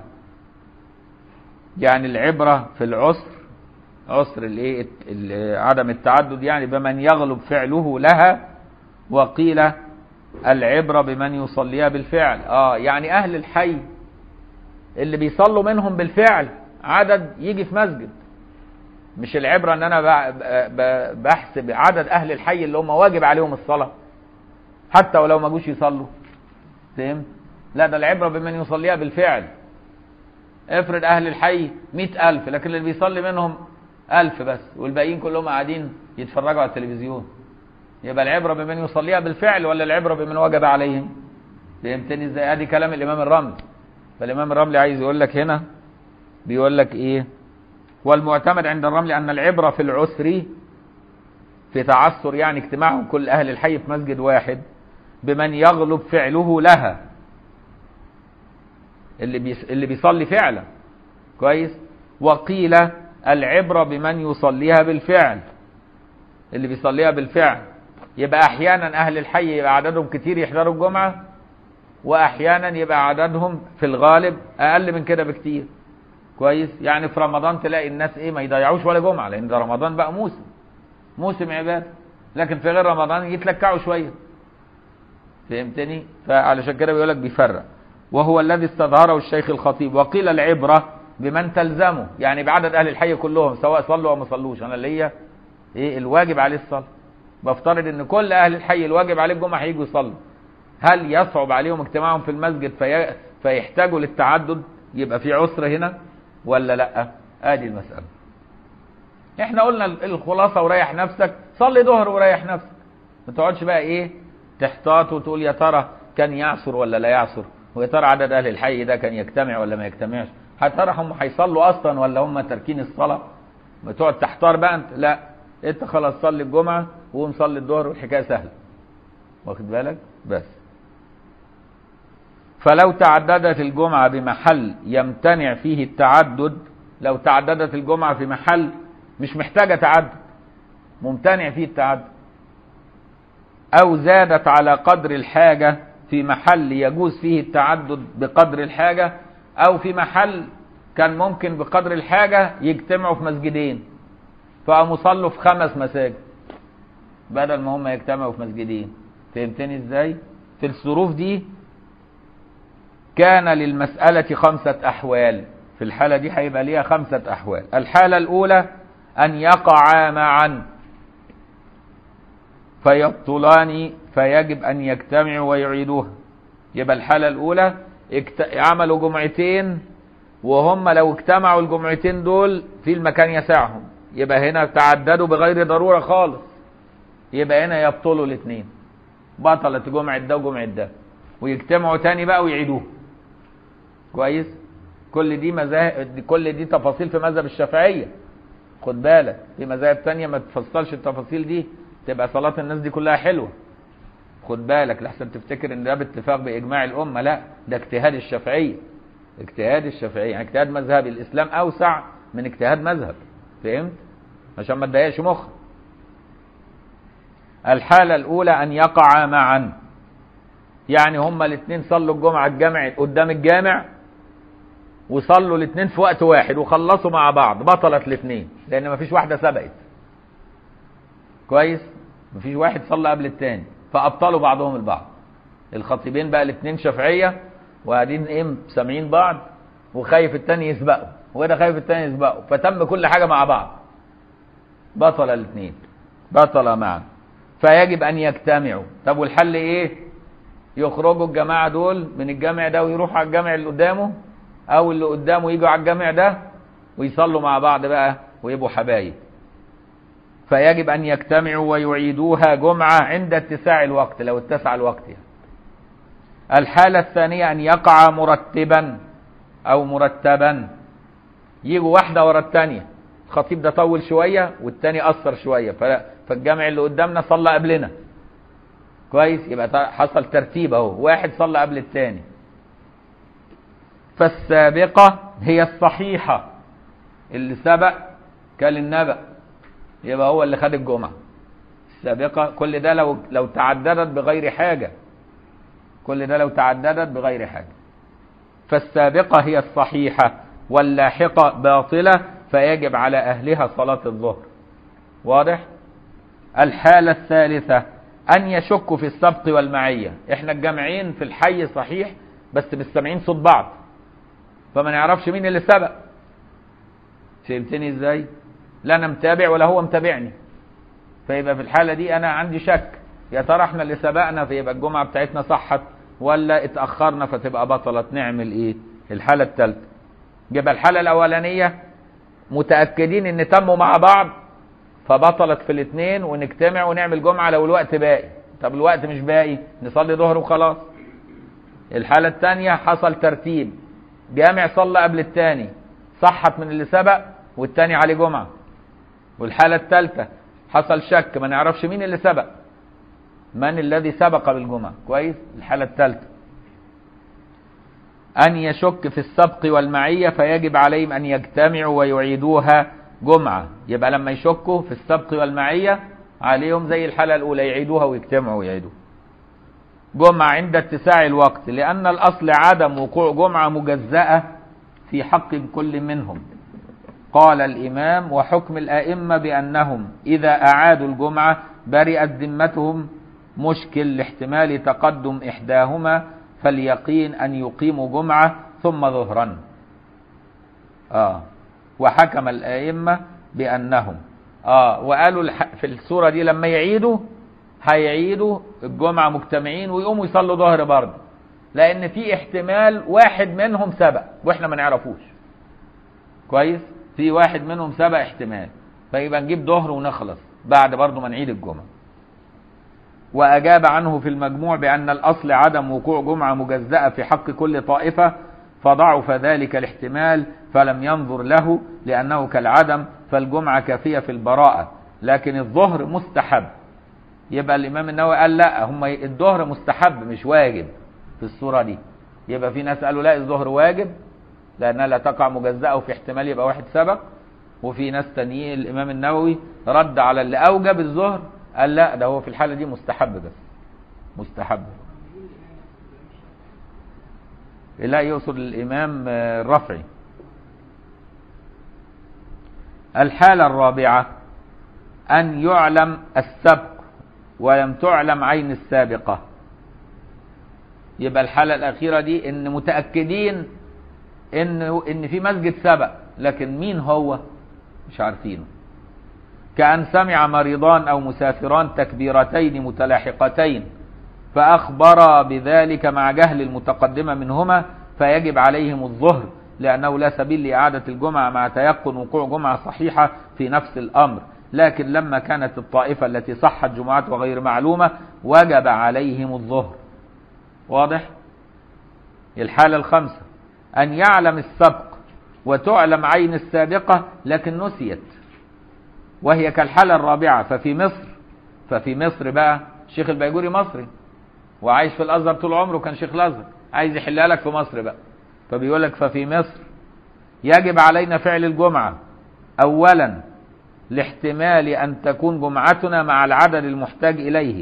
يعني العبرة في العسر عسر الايه عدم التعدد يعني بمن يغلب فعله لها وقيل العبرة بمن يصليها بالفعل اه يعني اهل الحي اللي بيصلوا منهم بالفعل عدد يجي في مسجد مش العبرة ان انا بحسب عدد اهل الحي اللي هم واجب عليهم الصلاة حتى ولو ما جوش يصلوا فهمت لا ده العبرة بمن يصليها بالفعل افرض اهل الحي مئة الف لكن اللي بيصلي منهم الف بس والباقيين كلهم قاعدين يتفرجوا على التلفزيون يبقى العبرة بمن يصليها بالفعل ولا العبرة بمن وجب عليهم فهمتني ازاي ادي كلام الامام الرمل فالامام الرملي عايز يقول لك هنا بيقول لك ايه والمعتمد عند الرملي ان العبره في العسر في تعثر يعني اجتماعهم كل اهل الحي في مسجد واحد بمن يغلب فعله لها اللي بيس اللي بيصلي فعلا كويس وقيل العبره بمن يصليها بالفعل اللي بيصليها بالفعل يبقى احيانا اهل الحي يبقى عددهم كتير يحضروا الجمعه واحيانا يبقى عددهم في الغالب اقل من كده بكتير كويس يعني في رمضان تلاقي الناس ايه ما يضيعوش ولا جمعه لان ده رمضان بقى موسم موسم عباده لكن في غير رمضان يتلكعوا شويه فهمتني فعلشان كده بيقول لك بيفرق وهو الذي استظهره الشيخ الخطيب وقيل العبره بمن تلزمه يعني بعدد اهل الحي كلهم سواء صلوا او ما صلوش انا اللي هي ايه الواجب عليه الصلاه بفترض ان كل اهل الحي الواجب عليه الجمعه هيجوا يصلوا هل يصعب عليهم اجتماعهم في المسجد في... فيحتاجوا للتعدد يبقى في عسر هنا ولا لا ادي المساله احنا قلنا الخلاصه وريح نفسك صلي ظهر وريح نفسك ما تقعدش بقى ايه تحتاط وتقول يا ترى كان يعصر ولا لا يعصر ويا ترى عدد اهل الحي ده كان يجتمع ولا ما يجتمعش يا ترى هم هيصلوا اصلا ولا هم تاركين الصلاه ما تقعد تحتار بقى انت لا انت خلاص صلي الجمعه وقوم صلي الظهر والحكايه سهله واخد بالك بس فلو تعددت الجمعة بمحل يمتنع فيه التعدد لو تعددت الجمعة في محل مش محتاجة تعدد ممتنع فيه التعدد أو زادت على قدر الحاجة في محل يجوز فيه التعدد بقدر الحاجة أو في محل كان ممكن بقدر الحاجة يجتمعوا في مسجدين فقاموا صلوا في خمس مساجد بدل ما هم يجتمعوا في مسجدين فهمتني ازاي؟ في الظروف دي كان للمسألة خمسة أحوال في الحالة دي هيبقى ليها خمسة أحوال الحالة الأولى أن يقعا معا فيبطلان فيجب أن يجتمعوا ويعيدوها يبقى الحالة الأولى اكت... عملوا جمعتين وهم لو اجتمعوا الجمعتين دول في المكان يسعهم يبقى هنا تعددوا بغير ضرورة خالص يبقى هنا يبطلوا الاثنين بطلت جمعة ده وجمعة ده ويجتمعوا تاني بقى ويعيدوها كويس كل دي مذاهب كل دي تفاصيل في مذهب الشافعيه خد بالك في مذاهب تانية ما تفصلش التفاصيل دي تبقى صلاة الناس دي كلها حلوة خد بالك لحسن تفتكر ان ده باتفاق باجماع الامة لا ده اجتهاد الشافعية اجتهاد الشافعية يعني اجتهاد مذهب الاسلام اوسع من اجتهاد مذهب فهمت عشان ما تضايقش مخك الحالة الاولى ان يقعا معا يعني هما الاثنين صلوا الجمعة الجامع قدام الجامع وصلوا الاثنين في وقت واحد وخلصوا مع بعض بطلت الاثنين لان مفيش واحدة سبقت كويس مفيش واحد صلى قبل الثاني فابطلوا بعضهم البعض الخطيبين بقى الاثنين شافعية وقاعدين ايه سامعين بعض وخايف الثاني يسبقه وده خايف الثاني يسبقه فتم كل حاجة مع بعض بطل الاثنين بطل معا فيجب ان يجتمعوا طب والحل ايه يخرجوا الجماعة دول من الجامع ده ويروحوا على الجامع اللي قدامه او اللي قدامه يجوا على الجامع ده ويصلوا مع بعض بقى ويبقوا حبايب فيجب ان يجتمعوا ويعيدوها جمعة عند اتساع الوقت لو اتسع الوقت يعني. الحالة الثانية ان يقع مرتبا او مرتبا يجوا واحدة ورا الثانية الخطيب ده طول شوية والتاني قصر شوية فالجامع اللي قدامنا صلى قبلنا كويس يبقى حصل ترتيب اهو واحد صلى قبل الثاني فالسابقة هي الصحيحة اللي سبق كان النبأ يبقى هو اللي خد الجمعة السابقة كل ده لو لو تعددت بغير حاجة كل ده لو تعددت بغير حاجة فالسابقة هي الصحيحة واللاحقة باطلة فيجب على أهلها صلاة الظهر واضح الحالة الثالثة أن يشكوا في السبق والمعية إحنا الجامعين في الحي صحيح بس مش سامعين صوت بعض فما نعرفش مين اللي سبق فهمتني ازاي لا انا متابع ولا هو متابعني فيبقى في الحاله دي انا عندي شك يا ترى احنا اللي سبقنا فيبقى الجمعه بتاعتنا صحت ولا اتاخرنا فتبقى بطلت نعمل ايه الحاله الثالثه يبقى الحاله الاولانيه متاكدين ان تموا مع بعض فبطلت في الاثنين ونجتمع ونعمل جمعه لو الوقت باقي طب الوقت مش باقي نصلي ظهر وخلاص الحاله الثانيه حصل ترتيب جامع صلى قبل التاني صحت من اللي سبق والتاني عليه جمعة والحالة الثالثة حصل شك ما نعرفش مين اللي سبق من الذي سبق بالجمعة كويس الحالة الثالثة أن يشك في السبق والمعية فيجب عليهم أن يجتمعوا ويعيدوها جمعة يبقى لما يشكوا في السبق والمعية عليهم زي الحالة الأولى يعيدوها ويجتمعوا ويعيدوها جمعة عند اتساع الوقت لأن الأصل عدم وقوع جمعة مجزأة في حق كل منهم قال الإمام وحكم الأئمة بأنهم إذا أعادوا الجمعة برئت ذمتهم مشكل لاحتمال تقدم إحداهما فاليقين أن يقيموا جمعة ثم ظهرا آه وحكم الأئمة بأنهم آه وقالوا الح- في السورة دي لما يعيدوا هيعيدوا الجمعة مجتمعين ويقوموا يصلوا ظهر برضه لأن في احتمال واحد منهم سبق وإحنا ما نعرفوش كويس في واحد منهم سبق احتمال فيبقى نجيب ظهر ونخلص بعد برضه ما نعيد الجمعة وأجاب عنه في المجموع بأن الأصل عدم وقوع جمعة مجزأة في حق كل طائفة فضعف ذلك الاحتمال فلم ينظر له لأنه كالعدم فالجمعة كافية في البراءة لكن الظهر مستحب يبقى الإمام النووي قال لا هم الظهر مستحب مش واجب في الصورة دي يبقى في ناس قالوا لا الظهر واجب لأنها لا تقع مجزأة وفي احتمال يبقى واحد سبق وفي ناس تانيين الإمام النووي رد على اللي أوجب الظهر قال لا ده هو في الحالة دي مستحب بس مستحب لا يقصد الإمام آه، الرفعي الحالة الرابعة أن يعلم السبق ولم تعلم عين السابقة يبقى الحالة الأخيرة دي إن متأكدين إن إن في مسجد سبق لكن مين هو مش عارفينه كأن سمع مريضان أو مسافران تكبيرتين متلاحقتين فأخبر بذلك مع جهل المتقدمة منهما فيجب عليهم الظهر لأنه لا سبيل لإعادة الجمعة مع تيقن وقوع جمعة صحيحة في نفس الأمر لكن لما كانت الطائفة التي صحت جمعتها غير معلومة وجب عليهم الظهر واضح؟ الحالة الخامسة أن يعلم السبق وتعلم عين السابقة لكن نسيت وهي كالحالة الرابعة ففي مصر ففي مصر بقى شيخ البيجوري مصري وعايش في الازهر طول عمره كان شيخ الازهر عايز يحلها لك في مصر بقى فبيقول لك ففي مصر يجب علينا فعل الجمعة اولا لاحتمال ان تكون جمعتنا مع العدد المحتاج اليه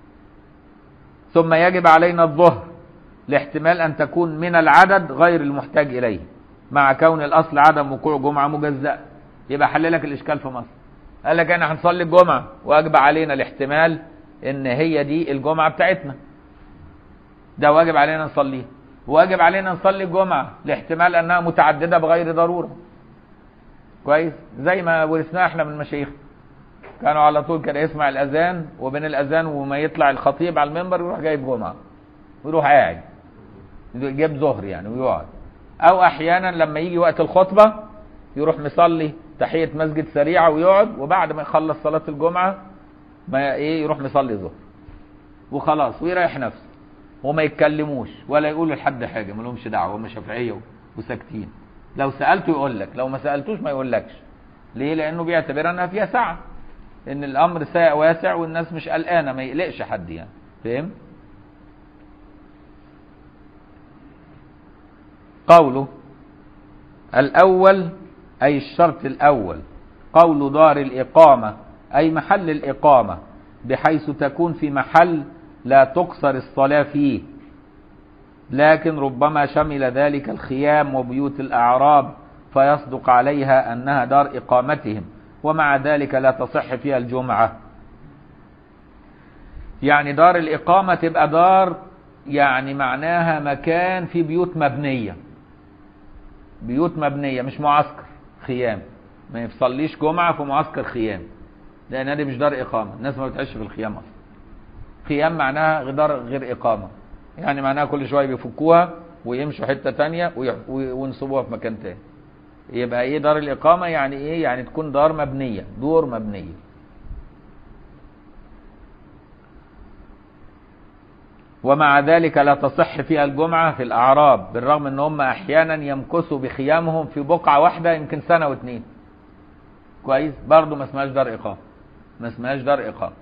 ثم يجب علينا الظهر لاحتمال ان تكون من العدد غير المحتاج اليه مع كون الاصل عدم وقوع جمعة مجزأة يبقى حل لك الاشكال في مصر قال لك احنا هنصلي الجمعة واجب علينا الاحتمال ان هي دي الجمعة بتاعتنا ده واجب علينا نصليها واجب علينا نصلي الجمعة لاحتمال انها متعددة بغير ضرورة كويس زي ما ورثناها احنا من المشايخ كانوا على طول كده يسمع الاذان وبين الاذان وما يطلع الخطيب على المنبر يروح جايب جمعة ويروح قاعد جاب ظهر يعني ويقعد او احيانا لما يجي وقت الخطبة يروح مصلي تحية مسجد سريعة ويقعد وبعد ما يخلص صلاة الجمعة ما ايه يروح مصلي ظهر وخلاص ويريح نفسه وما يتكلموش ولا يقولوا لحد حاجة ما لهمش دعوة هم شافعية وساكتين لو سألته يقول لك لو ما سألتوش ما يقولكش ليه لأنه بيعتبرها أنها فيها سعة إن الأمر سا- واسع والناس مش قلقانة ما يقلقش حد يعني فاهم قوله الأول أي الشرط الأول قول دار الإقامة أي محل الإقامة بحيث تكون في محل لا تقصر الصلاة فيه لكن ربما شمل ذلك الخيام وبيوت الأعراب فيصدق عليها أنها دار إقامتهم ومع ذلك لا تصح فيها الجمعة يعني دار الإقامة تبقى دار يعني معناها مكان في بيوت مبنية بيوت مبنية مش معسكر خيام ما يصليش جمعة في معسكر خيام لأن دي مش دار إقامة الناس ما بتعيش في الخيام أصلا خيام معناها دار غير إقامة يعني معناها كل شوية بيفكوها ويمشوا حتة تانية ويح- وينصبوها في مكان تاني يبقى ايه دار الإقامة يعني ايه يعني تكون دار مبنية دور مبنية ومع ذلك لا تصح فيها الجمعة في الأعراب بالرغم ان هم احيانا يمكثوا بخيامهم في بقعة واحدة يمكن سنة واتنين كويس برضه ما اسمهاش دار إقامة ما اسمهاش دار إقامة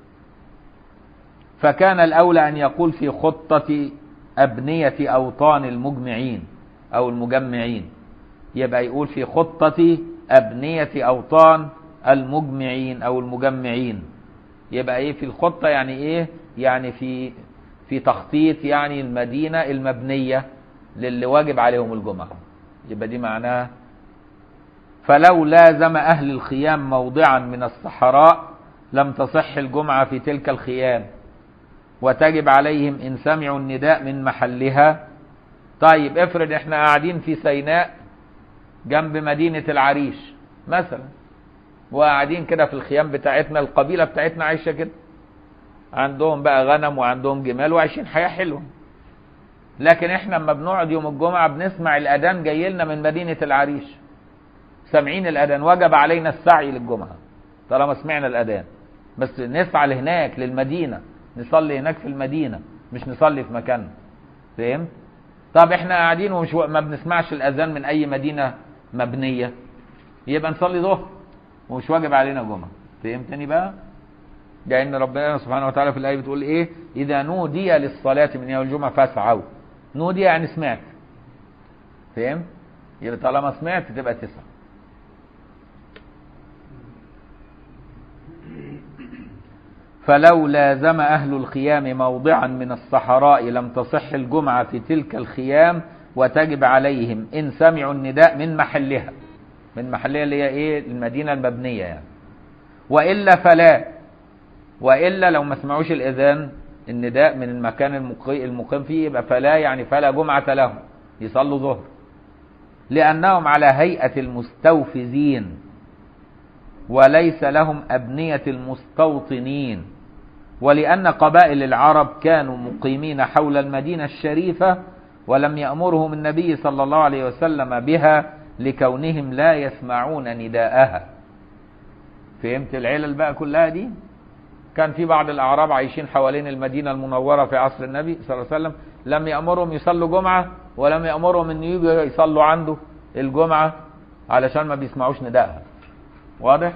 فكان الأولى أن يقول في خطة أبنية أوطان المجمعين أو المجمعين يبقى يقول في خطة أبنية أوطان المجمعين أو المجمعين يبقى إيه في الخطة يعني إيه يعني في في تخطيط يعني المدينة المبنية للي واجب عليهم الجمعة يبقى دي معناها فلو لازم أهل الخيام موضعا من الصحراء لم تصح الجمعة في تلك الخيام وتجب عليهم إن سمعوا النداء من محلها طيب افرض احنا قاعدين في سيناء جنب مدينة العريش مثلا وقاعدين كده في الخيام بتاعتنا القبيلة بتاعتنا عايشة كده عندهم بقى غنم وعندهم جمال وعايشين حياة حلوة لكن احنا لما بنقعد يوم الجمعة بنسمع الأذان جاي لنا من مدينة العريش سامعين الأذان وجب علينا السعي للجمعة طالما سمعنا الأذان بس نسعى لهناك للمدينة نصلي هناك في المدينة مش نصلي في مكاننا فهمت؟ طب احنا قاعدين ومش ما بنسمعش الأذان من أي مدينة مبنية يبقى نصلي ظهر ومش واجب علينا جمعة فهمتني بقى؟ لأن ربنا سبحانه وتعالى في الآية بتقول إيه؟ إذا نودي للصلاة من يوم الجمعة فاسعوا. نودي يعني سمعت. فهم؟ يبقى طالما سمعت تبقى تسعة. فلو لازم أهل الخيام موضعا من الصحراء لم تصح الجمعة في تلك الخيام وتجب عليهم إن سمعوا النداء من محلها. من محلها اللي هي إيه؟ المدينة المبنية يعني. وإلا فلا والا لو ما سمعوش الاذان النداء من المكان المقي- المقيم فيه يبقى فلا يعني فلا جمعة لهم يصلوا ظهر لأنهم على هيئة المستوفزين وليس لهم أبنية المستوطنين ولأن قبائل العرب كانوا مقيمين حول المدينة الشريفة ولم يأمرهم النبي صلى الله عليه وسلم بها لكونهم لا يسمعون نداءها فهمت العلل بقى كلها دي كان في بعض الأعراب عايشين حوالين المدينة المنورة في عصر النبي صلى الله عليه وسلم لم يأمرهم يصلوا جمعة ولم يأمرهم أن يجوا يصلوا عنده الجمعة علشان ما بيسمعوش نداءها واضح؟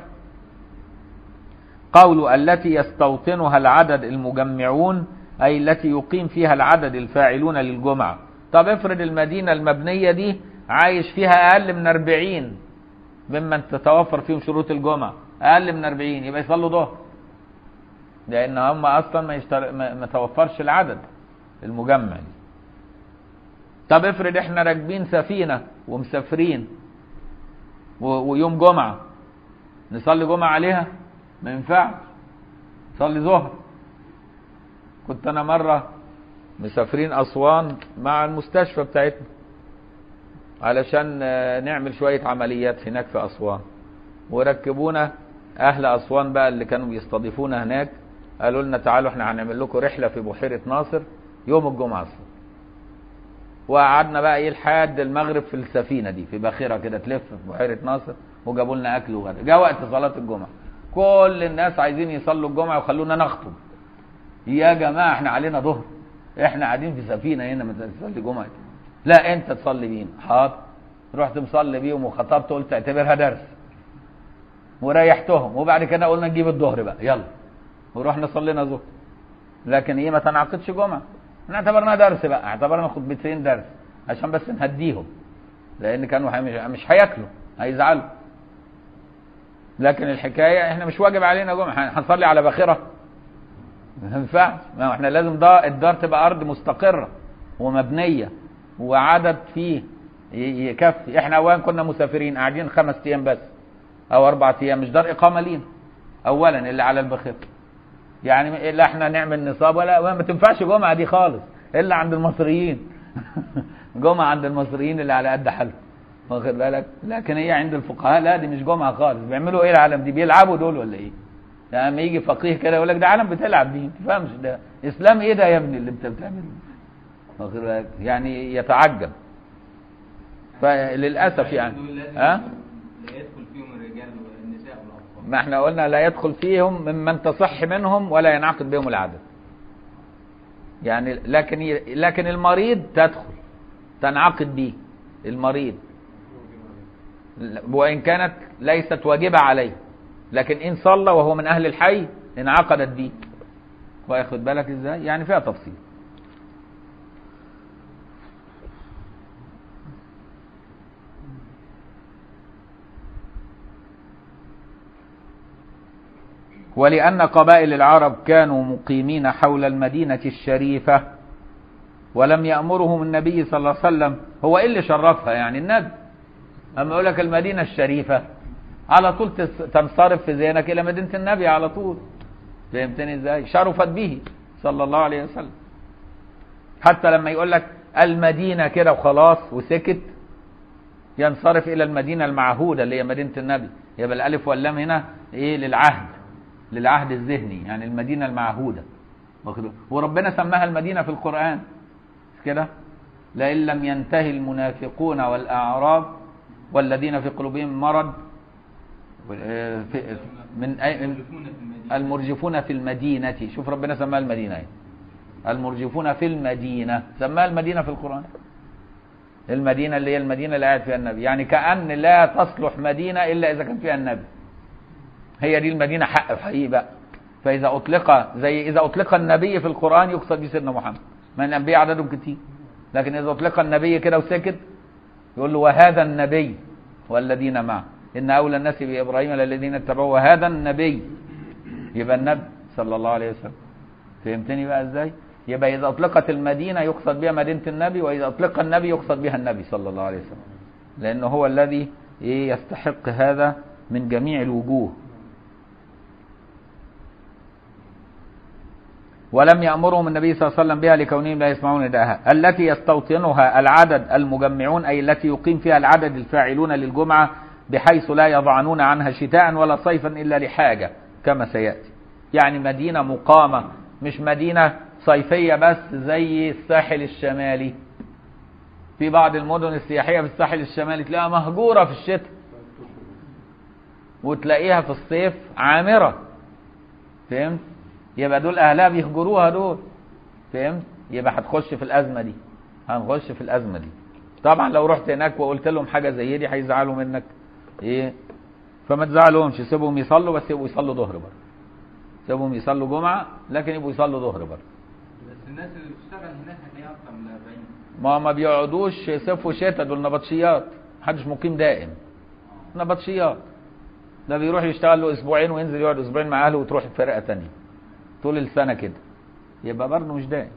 قول التي يستوطنها العدد المجمعون أي التي يقيم فيها العدد الفاعلون للجمعة طب افرض المدينة المبنية دي عايش فيها أقل من 40 ممن تتوفر فيهم شروط الجمعة أقل من 40 يبقى يصلوا ظهر لان هم اصلا ما, يشتر... ما... ما توفرش العدد المجمع دي. طب افرض احنا راكبين سفينه ومسافرين و... ويوم جمعه نصلي جمعه عليها ما ينفعش نصلي ظهر كنت انا مره مسافرين اسوان مع المستشفى بتاعتنا علشان آه، نعمل شويه عمليات هناك في اسوان وركبونا اهل اسوان بقى اللي كانوا بيستضيفونا هناك قالوا لنا تعالوا احنا هنعمل لكم رحله في بحيره ناصر يوم الجمعه الصبح وقعدنا بقى ايه لحد المغرب في السفينه دي في باخره كده تلف في بحيره ناصر وجابوا لنا اكل وغدا جاء وقت صلاه الجمعه كل الناس عايزين يصلوا الجمعه وخلونا نخطب يا جماعه احنا علينا ظهر احنا قاعدين في سفينه هنا ما تصلي جمعه لا انت تصلي بينا حاضر رحت مصلي بيهم وخطبت قلت اعتبرها درس وريحتهم وبعد كده قلنا نجيب الظهر بقى يلا ورحنا صلينا ظهر لكن ايه ما تنعقدش جمعه احنا اعتبرناها درس بقى اعتبرنا خطبتين درس عشان بس نهديهم لان كانوا هي- مش مش هياكلوا هيزعلوا لكن الحكايه احنا مش واجب علينا جمعه هن- هنصلي على باخره ما ينفعش ما هو احنا لازم ده الدار تبقى ارض مستقره ومبنيه وعدد فيه ي- يكفي احنا اولا كنا مسافرين قاعدين خمس ايام بس او اربع ايام مش دار اقامه لينا اولا اللي على البخير يعني لا احنا نعمل نصاب ولا ما تنفعش جمعه دي خالص الا عند المصريين جمعه عند المصريين اللي على قد حالهم واخد بالك لكن هي عند الفقهاء لا دي مش جمعه خالص بيعملوا ايه العالم دي بيلعبوا دول ولا ايه يعني لما يجي فقيه كده يقول لك ده عالم بتلعب دي ما تفهمش ده اسلام ايه ده يا ابني اللي انت بتعمله واخد بالك يعني يتعجب فللاسف يعني ها أه؟ لا يدخل فيهم الرجال والنساء والاطفال ما احنا قلنا لا يدخل فيهم ممن تصح منهم ولا ينعقد بهم العدد يعني لكن ي- لكن المريض تدخل تنعقد به المريض وإن كانت ليست واجبة عليه لكن إن صلى وهو من أهل الحي انعقدت به واخد بالك ازاي يعني فيها تفصيل ولأن قبائل العرب كانوا مقيمين حول المدينة الشريفة ولم يأمرهم النبي صلى الله عليه وسلم هو إيه اللي شرفها يعني النبي أما يقول لك المدينة الشريفة على طول تس- تنصرف في ذهنك إلى مدينة النبي على طول فهمتني ازاي شرفت به صلى الله عليه وسلم حتى لما يقول لك المدينة كده وخلاص وسكت ينصرف إلى المدينة المعهودة اللي هي مدينة النبي يبقى الألف واللام هنا إيه للعهد للعهد الذهني يعني المدينة المعهودة واخد بالك؟ وربنا سماها المدينة في القرآن مش كده لئن لم ينتهي المنافقون والأعراب والذين في قلوبهم مرض آه، في- من أي- من- يملكون في المدينة المرجفون في المدينة شوف ربنا سماها المدينة اهي المرجفون في المدينة سماها المدينة في القرآن المدينة اللي هي المدينة اللي قاعد فيها النبي يعني كأن لا تصلح مدينة إلا إذا كان فيها النبي هي دي المدينة حق حقيقي بقى فإذا أطلق زي إذا أطلق النبي في القرآن يقصد به سيدنا محمد ما الأنبياء عددهم كتير لكن إذا أطلق النبي كده وسكت يقول له وهذا النبي والذين معه إن أولى الناس بإبراهيم للذين اتبعوه وهذا النبي يبقى النبي صلى الله عليه وسلم فهمتني بقى ازاي يبقى اذا اطلقت المدينه يقصد بها مدينه النبي واذا اطلق النبي يقصد بها النبي صلى الله عليه وسلم لانه هو الذي ايه يستحق هذا من جميع الوجوه ولم يأمرهم النبي صلى الله عليه وسلم بها لكونهم لا يسمعون نداءها التي يستوطنها العدد المجمعون أي التي يقيم فيها العدد الفاعلون للجمعة بحيث لا يضعنون عنها شتاء ولا صيفا إلا لحاجة كما سيأتي يعني مدينة مقامة مش مدينة صيفية بس زي الساحل الشمالي في بعض المدن السياحية في الساحل الشمالي تلاقيها مهجورة في الشتاء وتلاقيها في الصيف عامرة فهمت يبقى دول اهلها بيهجروها دول فهمت يبقى هتخش في الازمه دي هنخش في الازمه دي طبعا لو رحت هناك وقلت لهم حاجه زي دي هيزعلوا منك ايه فما تزعلهمش سيبهم يصلوا بس يبقوا يصلوا ظهر برضه سيبهم يصلوا جمعه لكن يبقوا يصلوا ظهر برضه بس الناس اللي بتشتغل هناك هتلاقيها اكتر من 40 ما ما بيقعدوش صيف وشتاء دول نبطشيات محدش مقيم دائم نبطشيات ده بيروح يشتغل له اسبوعين وينزل يقعد اسبوعين مع اهله وتروح فرقه تانية طول السنه كده يبقى برضه مش دائم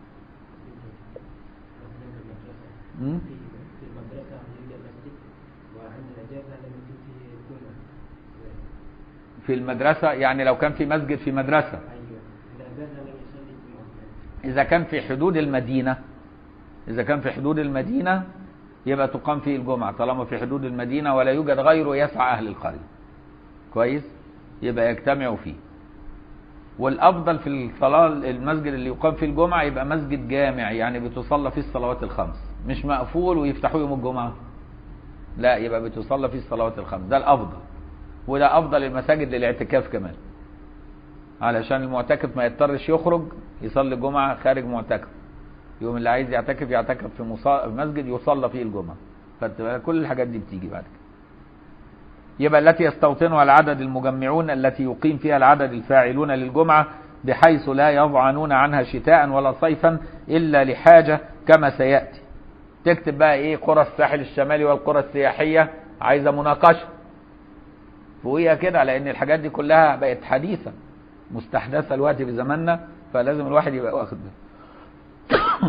مم؟ في المدرسة عندنا مسجد وعند الأجازة لما يكون فيه جمعة في المدرسه يعني لو كان في مسجد في مدرسه أيوة الأجازة لما يصلي الجمعة اذا كان في حدود المدينه اذا كان في حدود المدينه يبقى تقام فيه الجمعه طالما في حدود المدينه ولا يوجد غيره يسعى اهل القريه كويس يبقى يجتمعوا فيه والافضل في الصلاه المسجد اللي يقام فيه الجمعه يبقى مسجد جامع يعني بتصلى فيه الصلوات الخمس مش مقفول ويفتحوه يوم الجمعه لا يبقى بتصلى فيه الصلوات الخمس ده الافضل وده افضل المساجد للاعتكاف كمان علشان المعتكف ما يضطرش يخرج يصلي الجمعه خارج معتكف يوم اللي عايز يعتكف يعتكف في مصا- مسجد يصلى فيه الجمعه خدت بالك؟ كل الحاجات دي بتيجي بعد كده يبقى التي يستوطنها العدد المجمعون التي يقيم فيها العدد الفاعلون للجمعة بحيث لا يضعنون عنها شتاء ولا صيفا إلا لحاجة كما سيأتي تكتب بقى إيه قرى الساحل الشمالي والقرى السياحية عايزة مناقشة فوقيها كده لأن الحاجات دي كلها بقت حديثة مستحدثة الوقت في زماننا فلازم الواحد يبقى واخد باله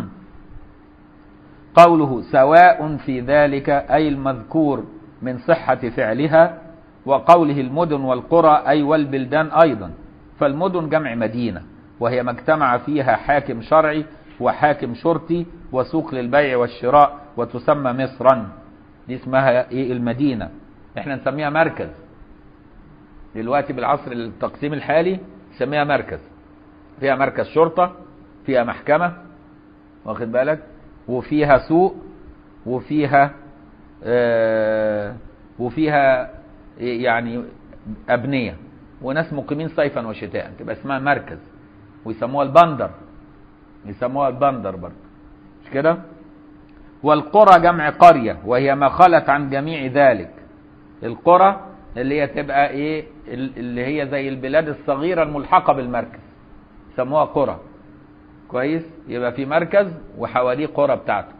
قوله سواء في ذلك أي المذكور من صحة فعلها وقوله المدن والقرى أي والبلدان أيضا فالمدن جمع مدينة وهي ما اجتمع فيها حاكم شرعي وحاكم شرطي وسوق للبيع والشراء وتسمى مصرا دي اسمها ايه المدينة احنا نسميها مركز دلوقتي بالعصر التقسيم الحالي نسميها مركز فيها مركز شرطة فيها محكمة واخد بالك وفيها سوق وفيها آه وفيها يعني أبنية وناس مقيمين صيفا وشتاء تبقى اسمها مركز ويسموها البندر يسموها البندر برضه مش كده والقرى جمع قرية وهي ما خلت عن جميع ذلك القرى اللي هي تبقى ايه ال- اللي هي زي البلاد الصغيرة الملحقة بالمركز يسموها قرى كويس يبقى في مركز وحواليه قرى بتاعته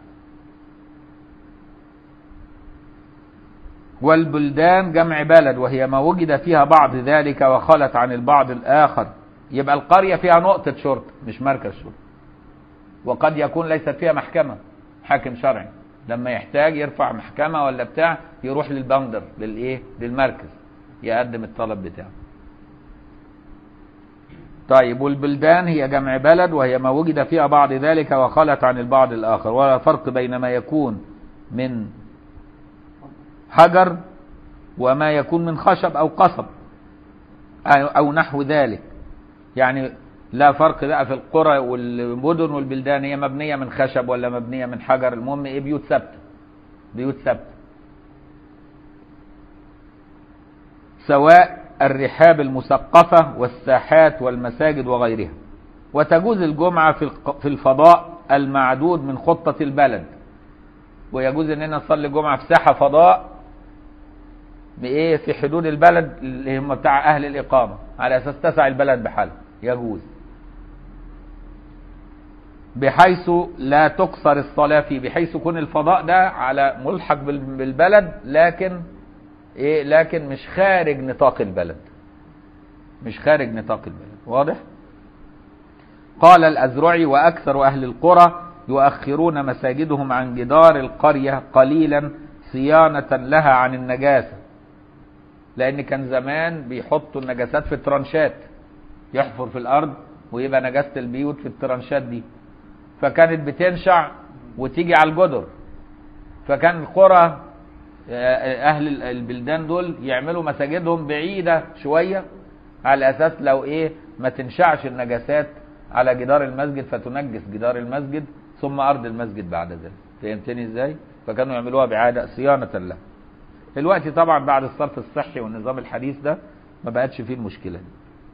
والبلدان جمع بلد وهي ما وجد فيها بعض ذلك وخلت عن البعض الآخر يبقى القرية فيها نقطة شرطة مش مركز شرطة وقد يكون ليست فيها محكمة حاكم شرعي لما يحتاج يرفع محكمة ولا بتاع يروح للبندر للايه للمركز يقدم الطلب بتاعه طيب والبلدان هي جمع بلد وهي ما وجد فيها بعض ذلك وخلت عن البعض الآخر ولا فرق بين ما يكون من حجر وما يكون من خشب أو قصب أو أو نحو ذلك يعني لا فرق بقى في القرى والمدن والبلدان هي مبنية من خشب ولا مبنية من حجر المهم ايه بيوت ثابتة بيوت ثابتة سواء الرحاب المسقفة والساحات والمساجد وغيرها وتجوز الجمعة في الق- في الفضاء المعدود من خطة البلد ويجوز اننا نصلي الجمعة في ساحة فضاء بايه في حدود البلد اللي هم بتاع اهل الاقامة على اساس تسع البلد بحالها يجوز بحيث لا تقصر الصلاة فيه بحيث يكون الفضاء ده على ملحق بال- بالبلد لكن ايه لكن مش خارج نطاق البلد مش خارج نطاق البلد واضح قال الأزرعي وأكثر أهل القرى يؤخرون مساجدهم عن جدار القرية قليلا صيانة لها عن النجاسة لأن كان زمان بيحطوا النجاسات في الترانشات يحفر في الأرض ويبقى نجاسة البيوت في الترانشات دي فكانت بتنشع وتيجي على الجدر فكان القرى آه، اهل ال- البلدان دول يعملوا مساجدهم بعيده شويه على اساس لو ايه ما تنشعش النجاسات على جدار المسجد فتنجس جدار المسجد ثم ارض المسجد بعد ذلك فهمتني ازاي فكانوا يعملوها بعاده صيانه لها دلوقتي طبعا بعد الصرف الصحي والنظام الحديث ده ما بقتش فيه المشكله دي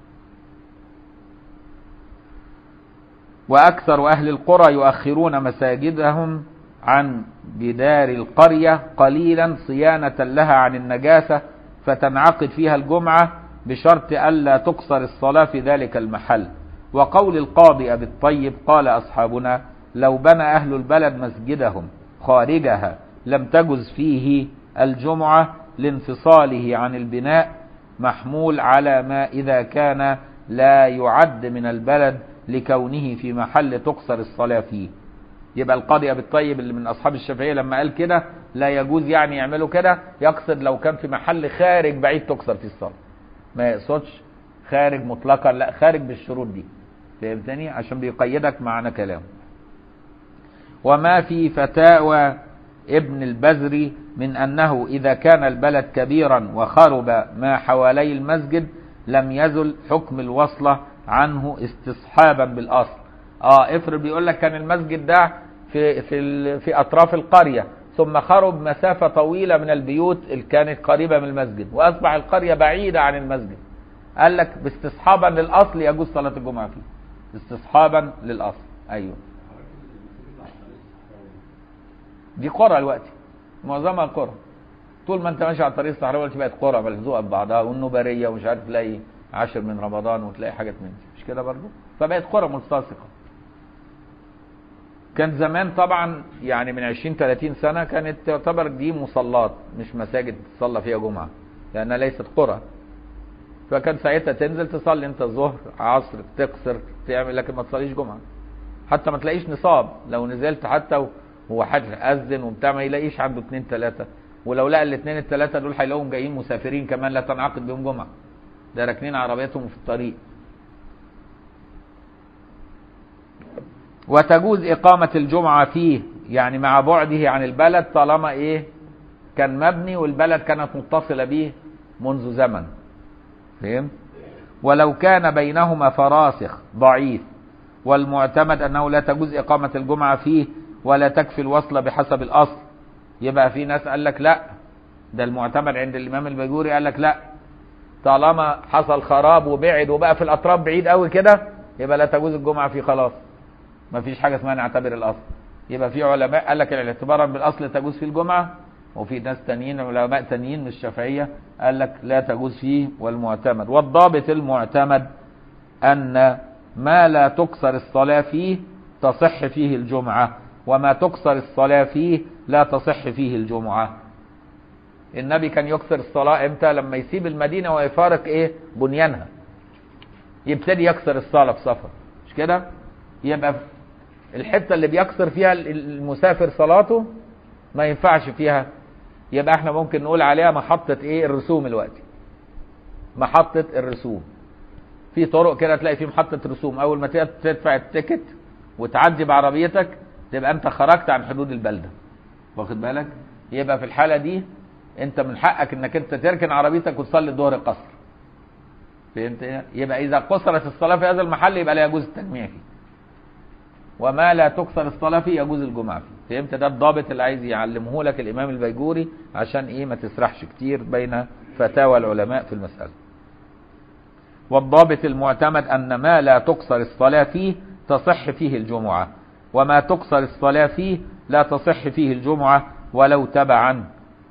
وأكثر أهل القرى يؤخرون مساجدهم عن جدار القرية قليلا صيانة لها عن النجاسة فتنعقد فيها الجمعة بشرط ألا تقصر الصلاة في ذلك المحل وقول القاضي أبي الطيب قال أصحابنا لو بنى أهل البلد مسجدهم خارجها لم تجز فيه الجمعة لانفصاله عن البناء محمول على ما إذا كان لا يعد من البلد لكونه في محل تقصر الصلاة فيه يبقى القاضي أبي الطيب اللي من أصحاب الشافعية لما قال كده لا يجوز يعني يعملوا كده يقصد لو كان في محل خارج بعيد تقصر فيه الصلاة ما يقصدش خارج مطلقا لا خارج بالشروط دي فهمتني عشان بيقيدك معنى كلامه وما في فتاوى ابن البزري من أنه إذا كان البلد كبيرا وخرب ما حوالي المسجد لم يزل حكم الوصلة عنه استصحابا بالأصل اه افرض بيقول لك كان المسجد ده في في ال- في اطراف القريه ثم خرب مسافه طويله من البيوت اللي كانت قريبه من المسجد واصبح القريه بعيده عن المسجد قال لك باستصحابا للاصل يجوز صلاه الجمعه فيه استصحابا للاصل ايوه دي قرى دلوقتي معظمها قرى طول ما انت ماشي على الطريق الصحراوي دلوقتي بقت قرى ملزوقه ببعضها والنوبريه ومش عارف تلاقي عشر من رمضان وتلاقي حاجات من دي مش كده برضه فبقت قرى ملتصقه كان زمان طبعا يعني من 20 30 سنه كانت تعتبر دي مصلات مش مساجد تصلى فيها جمعه لانها ليست قرى فكان ساعتها تنزل تصلي انت الظهر عصر تقصر تعمل لكن ما تصليش جمعه حتى ما تلاقيش نصاب لو نزلت حتى هو حد اذن وبتاع ما يلاقيش عنده اثنين ثلاثه ولو لقى الاثنين الثلاثه دول هيلاقوهم جايين مسافرين كمان لا تنعقد بهم جمعه ده راكنين عربيتهم في الطريق وتجوز إقامة الجمعة فيه يعني مع بعده عن البلد طالما إيه كان مبني والبلد كانت متصلة به منذ زمن فهم ولو كان بينهما فراسخ ضعيف والمعتمد أنه لا تجوز إقامة الجمعة فيه ولا تكفي الوصلة بحسب الأصل يبقى في ناس قال لك لا ده المعتمد عند الإمام البيجوري قال لك لا طالما حصل خراب وبعد وبقى في الأطراف بعيد قوي كده يبقى لا تجوز الجمعة فيه خلاص ما فيش حاجة اسمها نعتبر الأصل يبقى في علماء قال لك الاعتبار بالأصل تجوز فيه الجمعة وفي ناس تانيين علماء تانيين من الشافعية قال لك لا تجوز فيه والمعتمد والضابط المعتمد أن ما لا تقصر الصلاة فيه تصح فيه الجمعة وما تقصر الصلاة فيه لا تصح فيه الجمعة النبي كان يكثر الصلاة امتى لما يسيب المدينة ويفارق ايه بنيانها يبتدي يكسر الصلاة في سفر مش كده يبقى الحتة اللي بيكسر فيها المسافر صلاته ما ينفعش فيها يبقى احنا ممكن نقول عليها محطة ايه الرسوم الوقت محطة الرسوم في طرق كده تلاقي في محطة رسوم اول ما تدفع التيكت وتعدي بعربيتك تبقى انت خرجت عن حدود البلدة واخد بالك يبقى في الحالة دي انت من حقك انك انت تركن عربيتك وتصلي الظهر قصر فهمت ايه؟ يبقى اذا قصرت الصلاه في هذا المحل يبقى لا يجوز التجميع فيه وما لا تقصر الصلاه فيه يجوز الجمعه فيه فهمت ده الضابط اللي عايز يعلمه لك الامام البيجوري عشان ايه ما تسرحش كتير بين فتاوى العلماء في المساله والضابط المعتمد ان ما لا تقصر الصلاه فيه تصح فيه الجمعه وما تقصر الصلاه فيه لا تصح فيه الجمعه ولو تبعا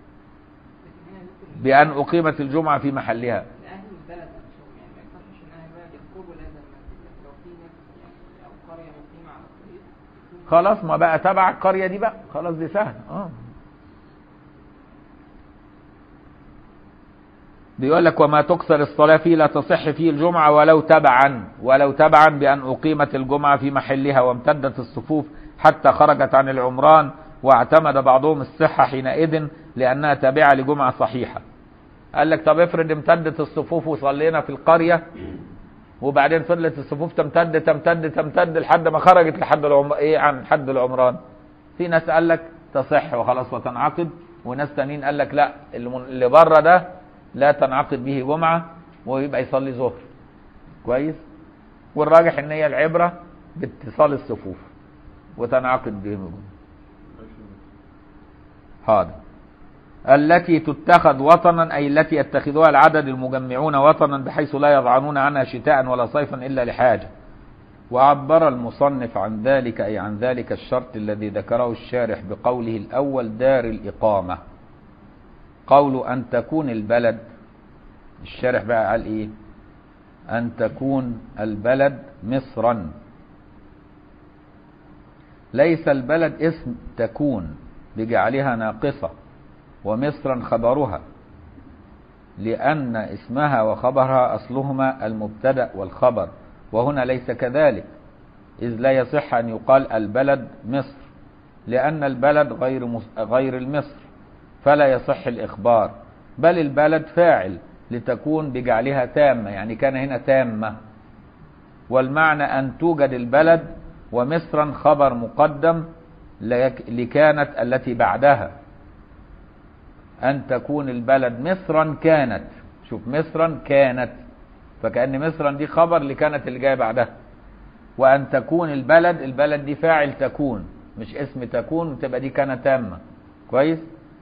بأن أقيمت الجمعة في محلها لأهل البلد نفسهم يعني ما يصحش إن أهل البلد يخرجوا لهذا المسجد لو في ناس يعني أو قرية مقيمة على الطريق خلاص ما بقى تبع القرية دي بقى خلاص دي سهل اه بيقول لك وما تقصر الصلاة فيه لا تصح فيه الجمعة ولو تبعا ولو تبعا بأن أقيمت الجمعة في محلها وامتدت الصفوف حتى خرجت عن العمران واعتمد بعضهم الصحة حينئذ لأنها تابعة لجمعة صحيحة قال لك طب افرض امتدت الصفوف وصلينا في القرية وبعدين فضلت الصفوف تمتد تمتد تمتد لحد ما خرجت لحد العمر ايه عن حد العمران في ناس قال لك تصح وخلاص وتنعقد وناس تانيين قال لك لا اللي اللي بره ده لا تنعقد به جمعة ويبقى يصلي ظهر كويس والراجح ان هي العبرة باتصال الصفوف وتنعقد به جمعة حاضر التي تتخذ وطنا أي التي يتخذها العدد المجمعون وطنا بحيث لا يضعنون عنها شتاء ولا صيفا إلا لحاجة وعبر المصنف عن ذلك أي عن ذلك الشرط الذي ذكره الشارح بقوله الأول دار الإقامة قول أن تكون البلد الشارح بقى قال إيه أن تكون البلد مصرا ليس البلد اسم تكون بجعلها ناقصة ومصرا خبرها لأن اسمها وخبرها أصلهما المبتدأ والخبر وهنا ليس كذلك إذ لا يصح أن يقال البلد مصر لأن البلد غير مص... غير المصر فلا يصح الإخبار بل البلد فاعل لتكون بجعلها تامة يعني كان هنا تامة والمعنى أن توجد البلد ومصرا خبر مقدم لكانت التي بعدها أن تكون البلد مصرا كانت شوف مصرا كانت فكأن مصرا دي خبر لكانت اللي جاية بعدها وأن تكون البلد البلد دي فاعل تكون مش اسم تكون تبقى دي كانت تامة كويس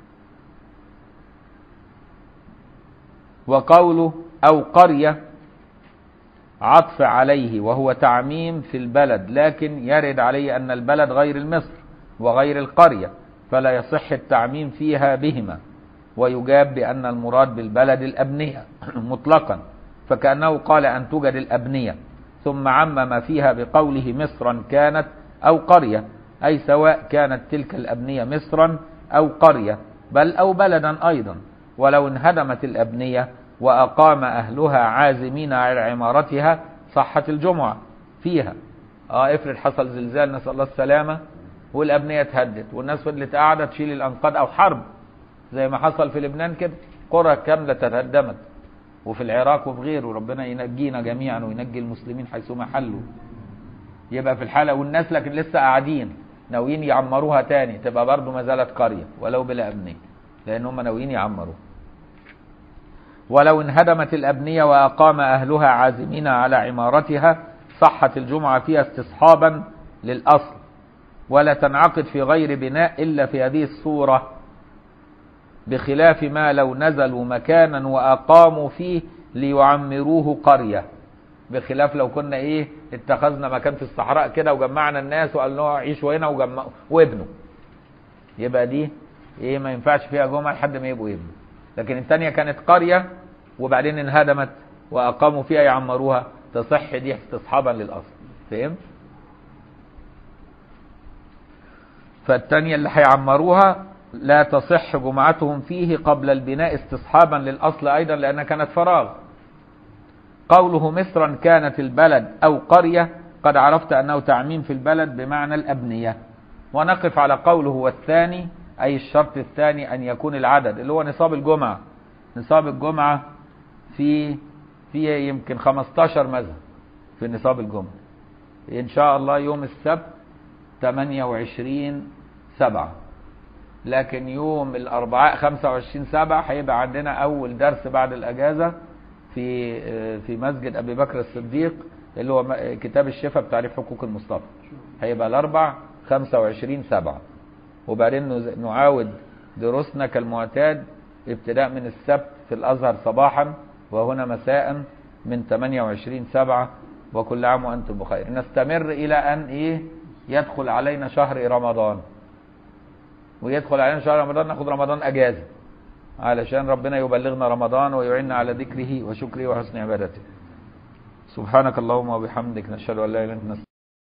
وقوله أو قرية عطف عليه وهو تعميم في البلد لكن يرد عليه أن البلد غير المصر وغير القرية فلا يصح التعميم فيها بهما ويجاب بأن المراد بالبلد الأبنية مطلقا فكأنه قال أن توجد الأبنية ثم عمم فيها بقوله مصرا كانت أو قرية أي سواء كانت تلك الأبنية مصرا أو قرية بل أو بلدا أيضا ولو انهدمت الأبنية وأقام أهلها عازمين على عمارتها صحت الجمعة فيها اه افرض حصل زلزال نسأل الله السلامة والأبنية اتهدت والناس فضلت قاعدة تشيل الأنقاض أو حرب زي ما حصل في لبنان كده قرى كاملة تهدمت وفي العراق وفي غيره ربنا ينجينا جميعا وينجي المسلمين حيثما حلوا يبقى في الحالة والناس لكن لسه قاعدين ناويين يعمروها تاني تبقى برضه ما زالت قرية ولو بلا أبنية لأن هم ناويين يعمروها ولو انهدمت الأبنية وأقام أهلها عازمين على عمارتها صحت الجمعة فيها استصحابا للأصل ولا تنعقد في غير بناء إلا في هذه الصورة بخلاف ما لو نزلوا مكانا وأقاموا فيه ليعمروه قرية بخلاف لو كنا ايه اتخذنا مكان في الصحراء كده وجمعنا الناس وقال له عيشوا هنا وجمعوا وابنوا يبقى دي ايه ما ينفعش فيها جمعة لحد ما يبقوا يبنوا لكن الثانية كانت قرية وبعدين انهدمت واقاموا فيها يعمروها تصح دي استصحابا للاصل فهمت فالثانية اللي هيعمروها لا تصح جمعتهم فيه قبل البناء استصحابا للأصل أيضا لأنها كانت فراغ قوله مصرا كانت البلد أو قرية قد عرفت أنه تعميم في البلد بمعنى الأبنية ونقف على قوله والثاني أي الشرط الثاني أن يكون العدد اللي هو نصاب الجمعة نصاب الجمعة في في يمكن 15 مذهب في نصاب الجمعة إن شاء الله يوم السبت 28 سبعة لكن يوم الأربعاء 25 سبعة هيبقى عندنا أول درس بعد الأجازة في في مسجد أبي بكر الصديق اللي هو كتاب الشفاء بتعريف حقوق المصطفى هيبقى الأربع 25 سبعة وبعدين نعاود دروسنا كالمعتاد ابتداء من السبت في الأزهر صباحا وهنا مساء من 28 سبعة وكل عام وأنتم بخير نستمر إلى أن إيه يدخل علينا شهر رمضان ويدخل علينا شهر رمضان ناخد رمضان اجازه علشان ربنا يبلغنا رمضان ويعيننا على ذكره وشكره وحسن عبادته سبحانك اللهم وبحمدك نشهد ان لا اله الا انت